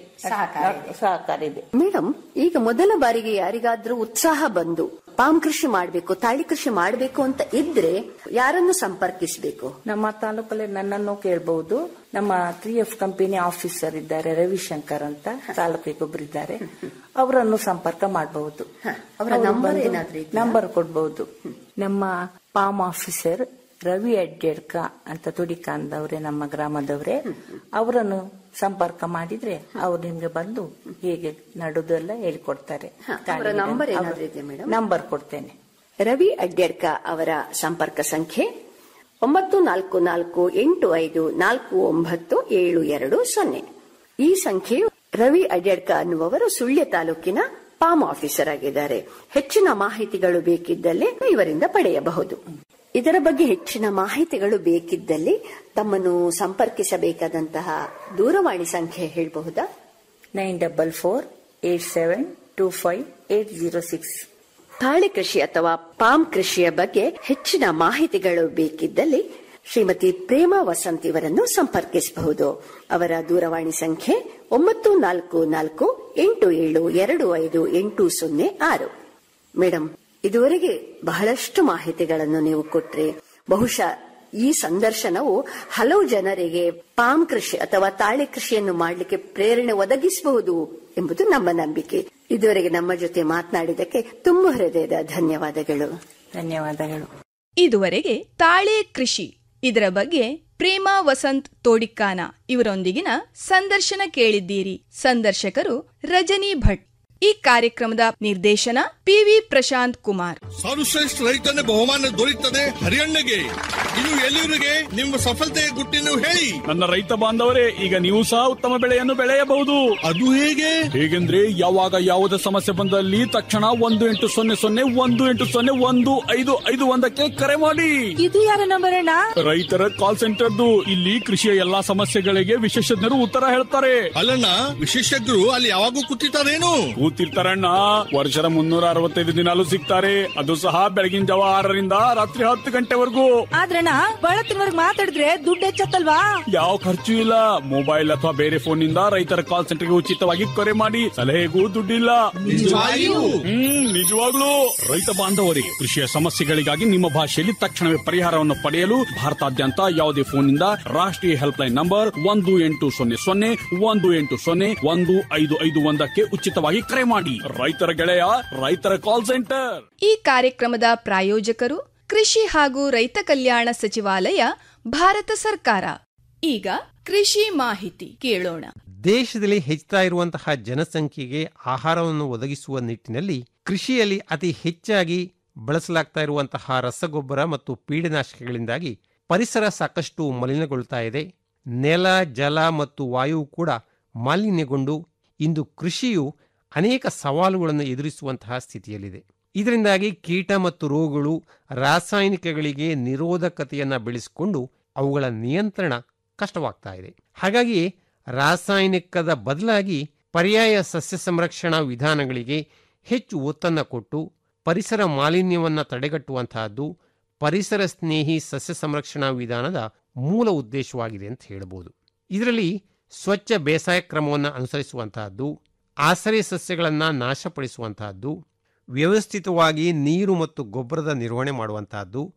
ಸಹಕಾರ ಇದೆ ಮೇಡಮ್ ಈಗ ಮೊದಲ ಬಾರಿಗೆ ಯಾರಿಗಾದ್ರೂ ಉತ್ಸಾಹ ಬಂದು ಪಾಮ್ ಕೃಷಿ ಮಾಡ್ಬೇಕು ತಾಳಿ ಕೃಷಿ ಮಾಡ್ಬೇಕು ಅಂತ ಇದ್ರೆ ಯಾರನ್ನು ಸಂಪರ್ಕಿಸಬೇಕು ನಮ್ಮ ತಾಲೂಕಲ್ಲಿ ನನ್ನನ್ನು ಕೇಳಬಹುದು ನಮ್ಮ ತ್ರೀ ಎಫ್ ಕಂಪನಿ ಆಫೀಸರ್ ಇದ್ದಾರೆ ರವಿಶಂಕರ್ ಅಂತ ತಾಲೂಕಿಗೆ ಒಬ್ಬರಿದ್ದಾರೆ ಅವರನ್ನು ಸಂಪರ್ಕ ಮಾಡಬಹುದು ಅವರ ನಂಬರ್ ಏನಾದ್ರೂ ಇದೆಯಾ? ನಂಬರ್ ಕೊಡ್ಬಹುದು ನಮ್ಮ ಪಾಮ್ ಆಫೀಸರ್ ರವಿ ಅಡ್ಡೇಡ್ಕ ಅಂತ ತುಡಿಕಾಂದವ್ರೆ ನಮ್ಮ ಗ್ರಾಮದವರೇ ಅವರನ್ನು ಸಂಪರ್ಕ ಮಾಡಿದ್ರೆ ಅವ್ರು ನಿಮ್ಗೆ ಬಂದು ಹೇಗೆ ನಡುದೆಲ್ಲ ಹೇಳಿಕೊಡ್ತಾರೆ ಅವರ ನಂಬರ್ ಏನಾದ್ರೂ ಇದೆಯಾ ಮೇಡಮ್ ನಂಬರ್ ಕೊಡ್ತೇನೆ ರವಿ ಅಡ್ಯಡ್ಕ ಅವರ ಸಂಪರ್ಕ ಸಂಖ್ಯೆ ಒಂಬತ್ತು ನಾಲ್ಕು ನಾಲ್ಕು ಎಂಟು ಐದು ನಾಲ್ಕು ಒಂಬತ್ತು ಏಳು ಎರಡು ಸೊನ್ನೆ ಈ ಸಂಖ್ಯೆಯು ರವಿ ಅಡ್ಯಡ್ಕ ಅನ್ನುವವರು ಸುಳ್ಯ ತಾಲೂಕಿನ ಪಾಮ್ ಆಫೀಸರ್ ಆಗಿದ್ದಾರೆ ಹೆಚ್ಚಿನ ಮಾಹಿತಿಗಳು ಬೇಕಿದ್ದಲ್ಲಿ ಇವರಿಂದ ಪಡೆಯಬಹುದು ಇದರ ಬಗ್ಗೆ ಹೆಚ್ಚಿನ ಮಾಹಿತಿಗಳು ಬೇಕಿದ್ದಲ್ಲಿ ತಮ್ಮನ್ನು ಸಂಪರ್ಕಿಸಬೇಕಾದಂತಹ ದೂರವಾಣಿ ಸಂಖ್ಯೆ ಹೇಳಬಹುದಾ nine double four eight seven two five eight zero six ತಾಳೆ ಕೃಷಿ ಅಥವಾ ಪಾಮ್ ಕೃಷಿಯ ಬಗ್ಗೆ ಹೆಚ್ಚಿನ ಮಾಹಿತಿಗಳು ಬೇಕಿದ್ದಲ್ಲಿ ಶ್ರೀಮತಿ ಪ್ರೇಮಾ ವಸಂತ್ ಇವರನ್ನು ಸಂಪರ್ಕಿಸಬಹುದು ಅವರ ದೂರವಾಣಿ ಸಂಖ್ಯೆ ಒಂಬತ್ತು ನಾಲ್ಕು ನಾಲ್ಕು ಎಂಟು ಏಳು ಎರಡು ಐದು ಎಂಟು ಸೊನ್ನೆ ಆರು ಮೇಡಮ್ ಇದುವರೆಗೆ ಬಹಳಷ್ಟು ಮಾಹಿತಿಗಳನ್ನು ನೀವು ಕೊಟ್ರಿ ಬಹುಶಃ ಈ ಸಂದರ್ಶನವು ಹಲವು ಜನರಿಗೆ ಪಾಮ್ ಕೃಷಿ ಅಥವಾ ತಾಳೆ ಕೃಷಿಯನ್ನು ಮಾಡಲಿಕ್ಕೆ ಪ್ರೇರಣೆ ಒದಗಿಸಬಹುದು ಎಂಬುದು ನಮ್ಮ ನಂಬಿಕೆ ಇದುವರೆಗೆ ನಮ್ಮ ಜೊತೆ ಮಾತನಾಡಿದಕ್ಕೆ ತುಂಬ ಹೃದಯದ ಧನ್ಯವಾದಗಳು ಧನ್ಯವಾದಗಳು ಇದುವರೆಗೆ ತಾಳೆ ಕೃಷಿ ಇದರ ಬಗ್ಗೆ ಪ್ರೇಮಾ ವಸಂತ್ ತೋಡಿಕ್ಕಾನ ಇವರೊಂದಿಗಿನ ಸಂದರ್ಶನ ಕೇಳಿದ್ದೀರಿ ಸಂದರ್ಶಕರು ರಜನಿ ಭಟ್ ಈ ಕಾರ್ಯಕ್ರಮದ ನಿರ್ದೇಶನ ಪಿವಿ ಪ್ರಶಾಂತ್ ಕುಮಾರ್ ಸರ್ವಶ್ರೇಷ್ಠ ರೈತನ ಬಹುಮಾನ ದೊರೆಯುತ್ತದೆ ಹರಿಯಣ್ಣಗೆ ಇದು ಎಲ್ಲಿವರಿಗೆ ನಿಮ್ಮ ಸಫಲತೆಯ ಗುಟ್ಟಿನ ಹೇಳಿ ನನ್ನ ರೈತ ಬಾಂಧವರೇ ಈಗ ನೀವು ಸಹ ಉತ್ತಮ ಬೆಳೆಯನ್ನು ಬೆಳೆಯಬಹುದು ಅದು ಹೇಗೆ ಹೇಗೆಂದ್ರೆ ಯಾವಾಗ ಯಾವುದೇ ಸಮಸ್ಯೆ ಬಂದಲ್ಲಿ ತಕ್ಷಣ ಒಂದು ಎಂಟು ಸೊನ್ನೆ ಸೊನ್ನೆ ಒಂದು ಎಂಟು ಸೊನ್ನೆ ಒಂದು ಐದು ಐದು ಒಂದಕ್ಕೆ ಕರೆ ಮಾಡಿ ಇದು ಯಾರ ನಂಬರ್ ಅಣ್ಣ ರೈತರ ಕಾಲ್ ಸೆಂಟರ್ದು ಇಲ್ಲಿ ಕೃಷಿಯ ಎಲ್ಲಾ ಸಮಸ್ಯೆಗಳಿಗೆ ವಿಶೇಷಜ್ಞರು ಉತ್ತರ ಹೇಳ್ತಾರೆ ಅಲ್ಲಣ್ಣ ವಿಶೇಷಜ್ಞರು ಅಲ್ಲಿ ಯಾವಾಗೂ ಕೂತಿರ್ತಾರೇನು ಕೂತಿರ್ತಾರಣ್ಣ ವರ್ಷದ ಮುನ್ನೂರ ಅರವತ್ತೈದು ದಿನಾಲು ಸಿಗ್ತಾರೆ ಅದು ಸಹ ಬೆಳಗಿನ ಜಾವ ಆರರಿಂದ ರಾತ್ರಿ ಹತ್ತು ಗಂಟೆವರೆಗೂ ಆದ್ರಣ್ಣ ಬಳತ್ತಿನವರ್ಗ್ ಮಾತಾಡಿದ್ರೆ ದುಡ್ಡು ಹೆಚ್ಚತ್ತಲ್ವಾ ಯಾವ ಖರ್ಚು ಇಲ್ಲ ಮೊಬೈಲ್ ಅಥವಾ ಬೇರೆ ಫೋನ್ ನಿಂದ ರೈತರ ಕಾಲ್ ಸೆಂಟರ್ಗೆ ಉಚಿತವಾಗಿ ಕರೆ ಮಾಡಿ ಸಲಹೆಗೂ ದುಡ್ಡಿಲ್ಲ ನಿಜವಾಗಿಯೂ? ಹ್ಮ್ ನಿಜವಾಗ್ಲೂ ರೈತ ಬಾಂಧವರಿಗೆ ಕೃಷಿಯ ಸಮಸ್ಯೆಗಳಿಗಾಗಿ ನಿಮ್ಮ ಭಾಷೆಯಲ್ಲಿ ತಕ್ಷಣವೇ ಪರಿಹಾರವನ್ನು ಪಡೆಯಲು ಭಾರತಾದ್ಯಂತ ಯಾವುದೇ ಫೋನ್ ನಿಂದ ರಾಷ್ಟ್ರೀಯ ಹೆಲ್ಪ್ ಲೈನ್ ನಂಬರ್ ಒಂದು ಎಂಟು ಸೊನ್ನೆ ಸೊನ್ನೆ ಒಂದು ಎಂಟು ಸೊನ್ನೆ ಒಂದು ಐದು ಐದು ಒಂದಕ್ಕೆ ಉಚಿತವಾಗಿ ಕರೆ ಮಾಡಿ ರೈತರ ಗೆಳೆಯ ರೈತರ ಕಾಲ್ ಸೆಂಟರ್ ಈ ಕಾರ್ಯಕ್ರಮದ ಪ್ರಾಯೋಜಕರು ಕೃಷಿ ಹಾಗೂ ರೈತ ಕಲ್ಯಾಣ ಸಚಿವಾಲಯ ಭಾರತ ಸರ್ಕಾರ ಈಗ ಕೃಷಿ ಮಾಹಿತಿ ಕೇಳೋಣ ದೇಶದಲ್ಲಿ ಹೆಚ್ಚುತ್ತಾ ಇರುವಂತಹ ಜನಸಂಖ್ಯೆಗೆ ಆಹಾರವನ್ನು ಒದಗಿಸುವ ನಿಟ್ಟಿನಲ್ಲಿ ಕೃಷಿಯಲ್ಲಿ ಅತಿ ಹೆಚ್ಚಾಗಿ ಬಳಸಲಾಗ್ತಾ ಇರುವಂತಹ ರಸಗೊಬ್ಬರ ಮತ್ತು ಪೀಡನಾಶಕಗಳಿಂದಾಗಿ ಪರಿಸರ ಸಾಕಷ್ಟು ಮಲಿನಗೊಳ್ತಾ ಇದೆ ನೆಲ ಜಲ ಮತ್ತು ವಾಯು ಕೂಡ ಮಾಲಿನ್ಯಗೊಂಡು ಇಂದು ಕೃಷಿಯು ಅನೇಕ ಸವಾಲುಗಳನ್ನು ಎದುರಿಸುವಂತಹ ಸ್ಥಿತಿಯಲ್ಲಿದೆ ಇದರಿಂದಾಗಿ ಕೀಟ ಮತ್ತು ರೋಗಗಳು ರಾಸಾಯನಿಕಗಳಿಗೆ ನಿರೋಧಕತೆಯನ್ನು ಬೆಳೆಸಿಕೊಂಡು ಅವುಗಳ ನಿಯಂತ್ರಣ ಕಷ್ಟವಾಗ್ತಾ ಇದೆ ಹಾಗಾಗಿ ರಾಸಾಯನಿಕದ ಬದಲಾಗಿ ಪರ್ಯಾಯ ಸಸ್ಯ ಸಂರಕ್ಷಣಾ ವಿಧಾನಗಳಿಗೆ ಹೆಚ್ಚು ಒತ್ತನ್ನು ಕೊಟ್ಟು ಪರಿಸರ ಮಾಲಿನ್ಯವನ್ನು ತಡೆಗಟ್ಟುವಂತಹದ್ದು ಪರಿಸರ ಸ್ನೇಹಿ ಸಸ್ಯ ಸಂರಕ್ಷಣಾ ವಿಧಾನದ ಮೂಲ ಉದ್ದೇಶವಾಗಿದೆ ಅಂತ ಹೇಳಬಹುದು ಇದರಲ್ಲಿ ಸ್ವಚ್ಛ ಬೇಸಾಯ ಕ್ರಮವನ್ನು ಅನುಸರಿಸುವಂತಹದ್ದು ಆಸರೆ ಸಸ್ಯಗಳನ್ನು ನಾಶಪಡಿಸುವಂತಹದ್ದು ವ್ಯವಸ್ಥಿತವಾಗಿ ನೀರು ಮತ್ತು ಗೊಬ್ಬರದ ನಿರ್ವಹಣೆ ಮಾಡುವಂತಹದ್ದು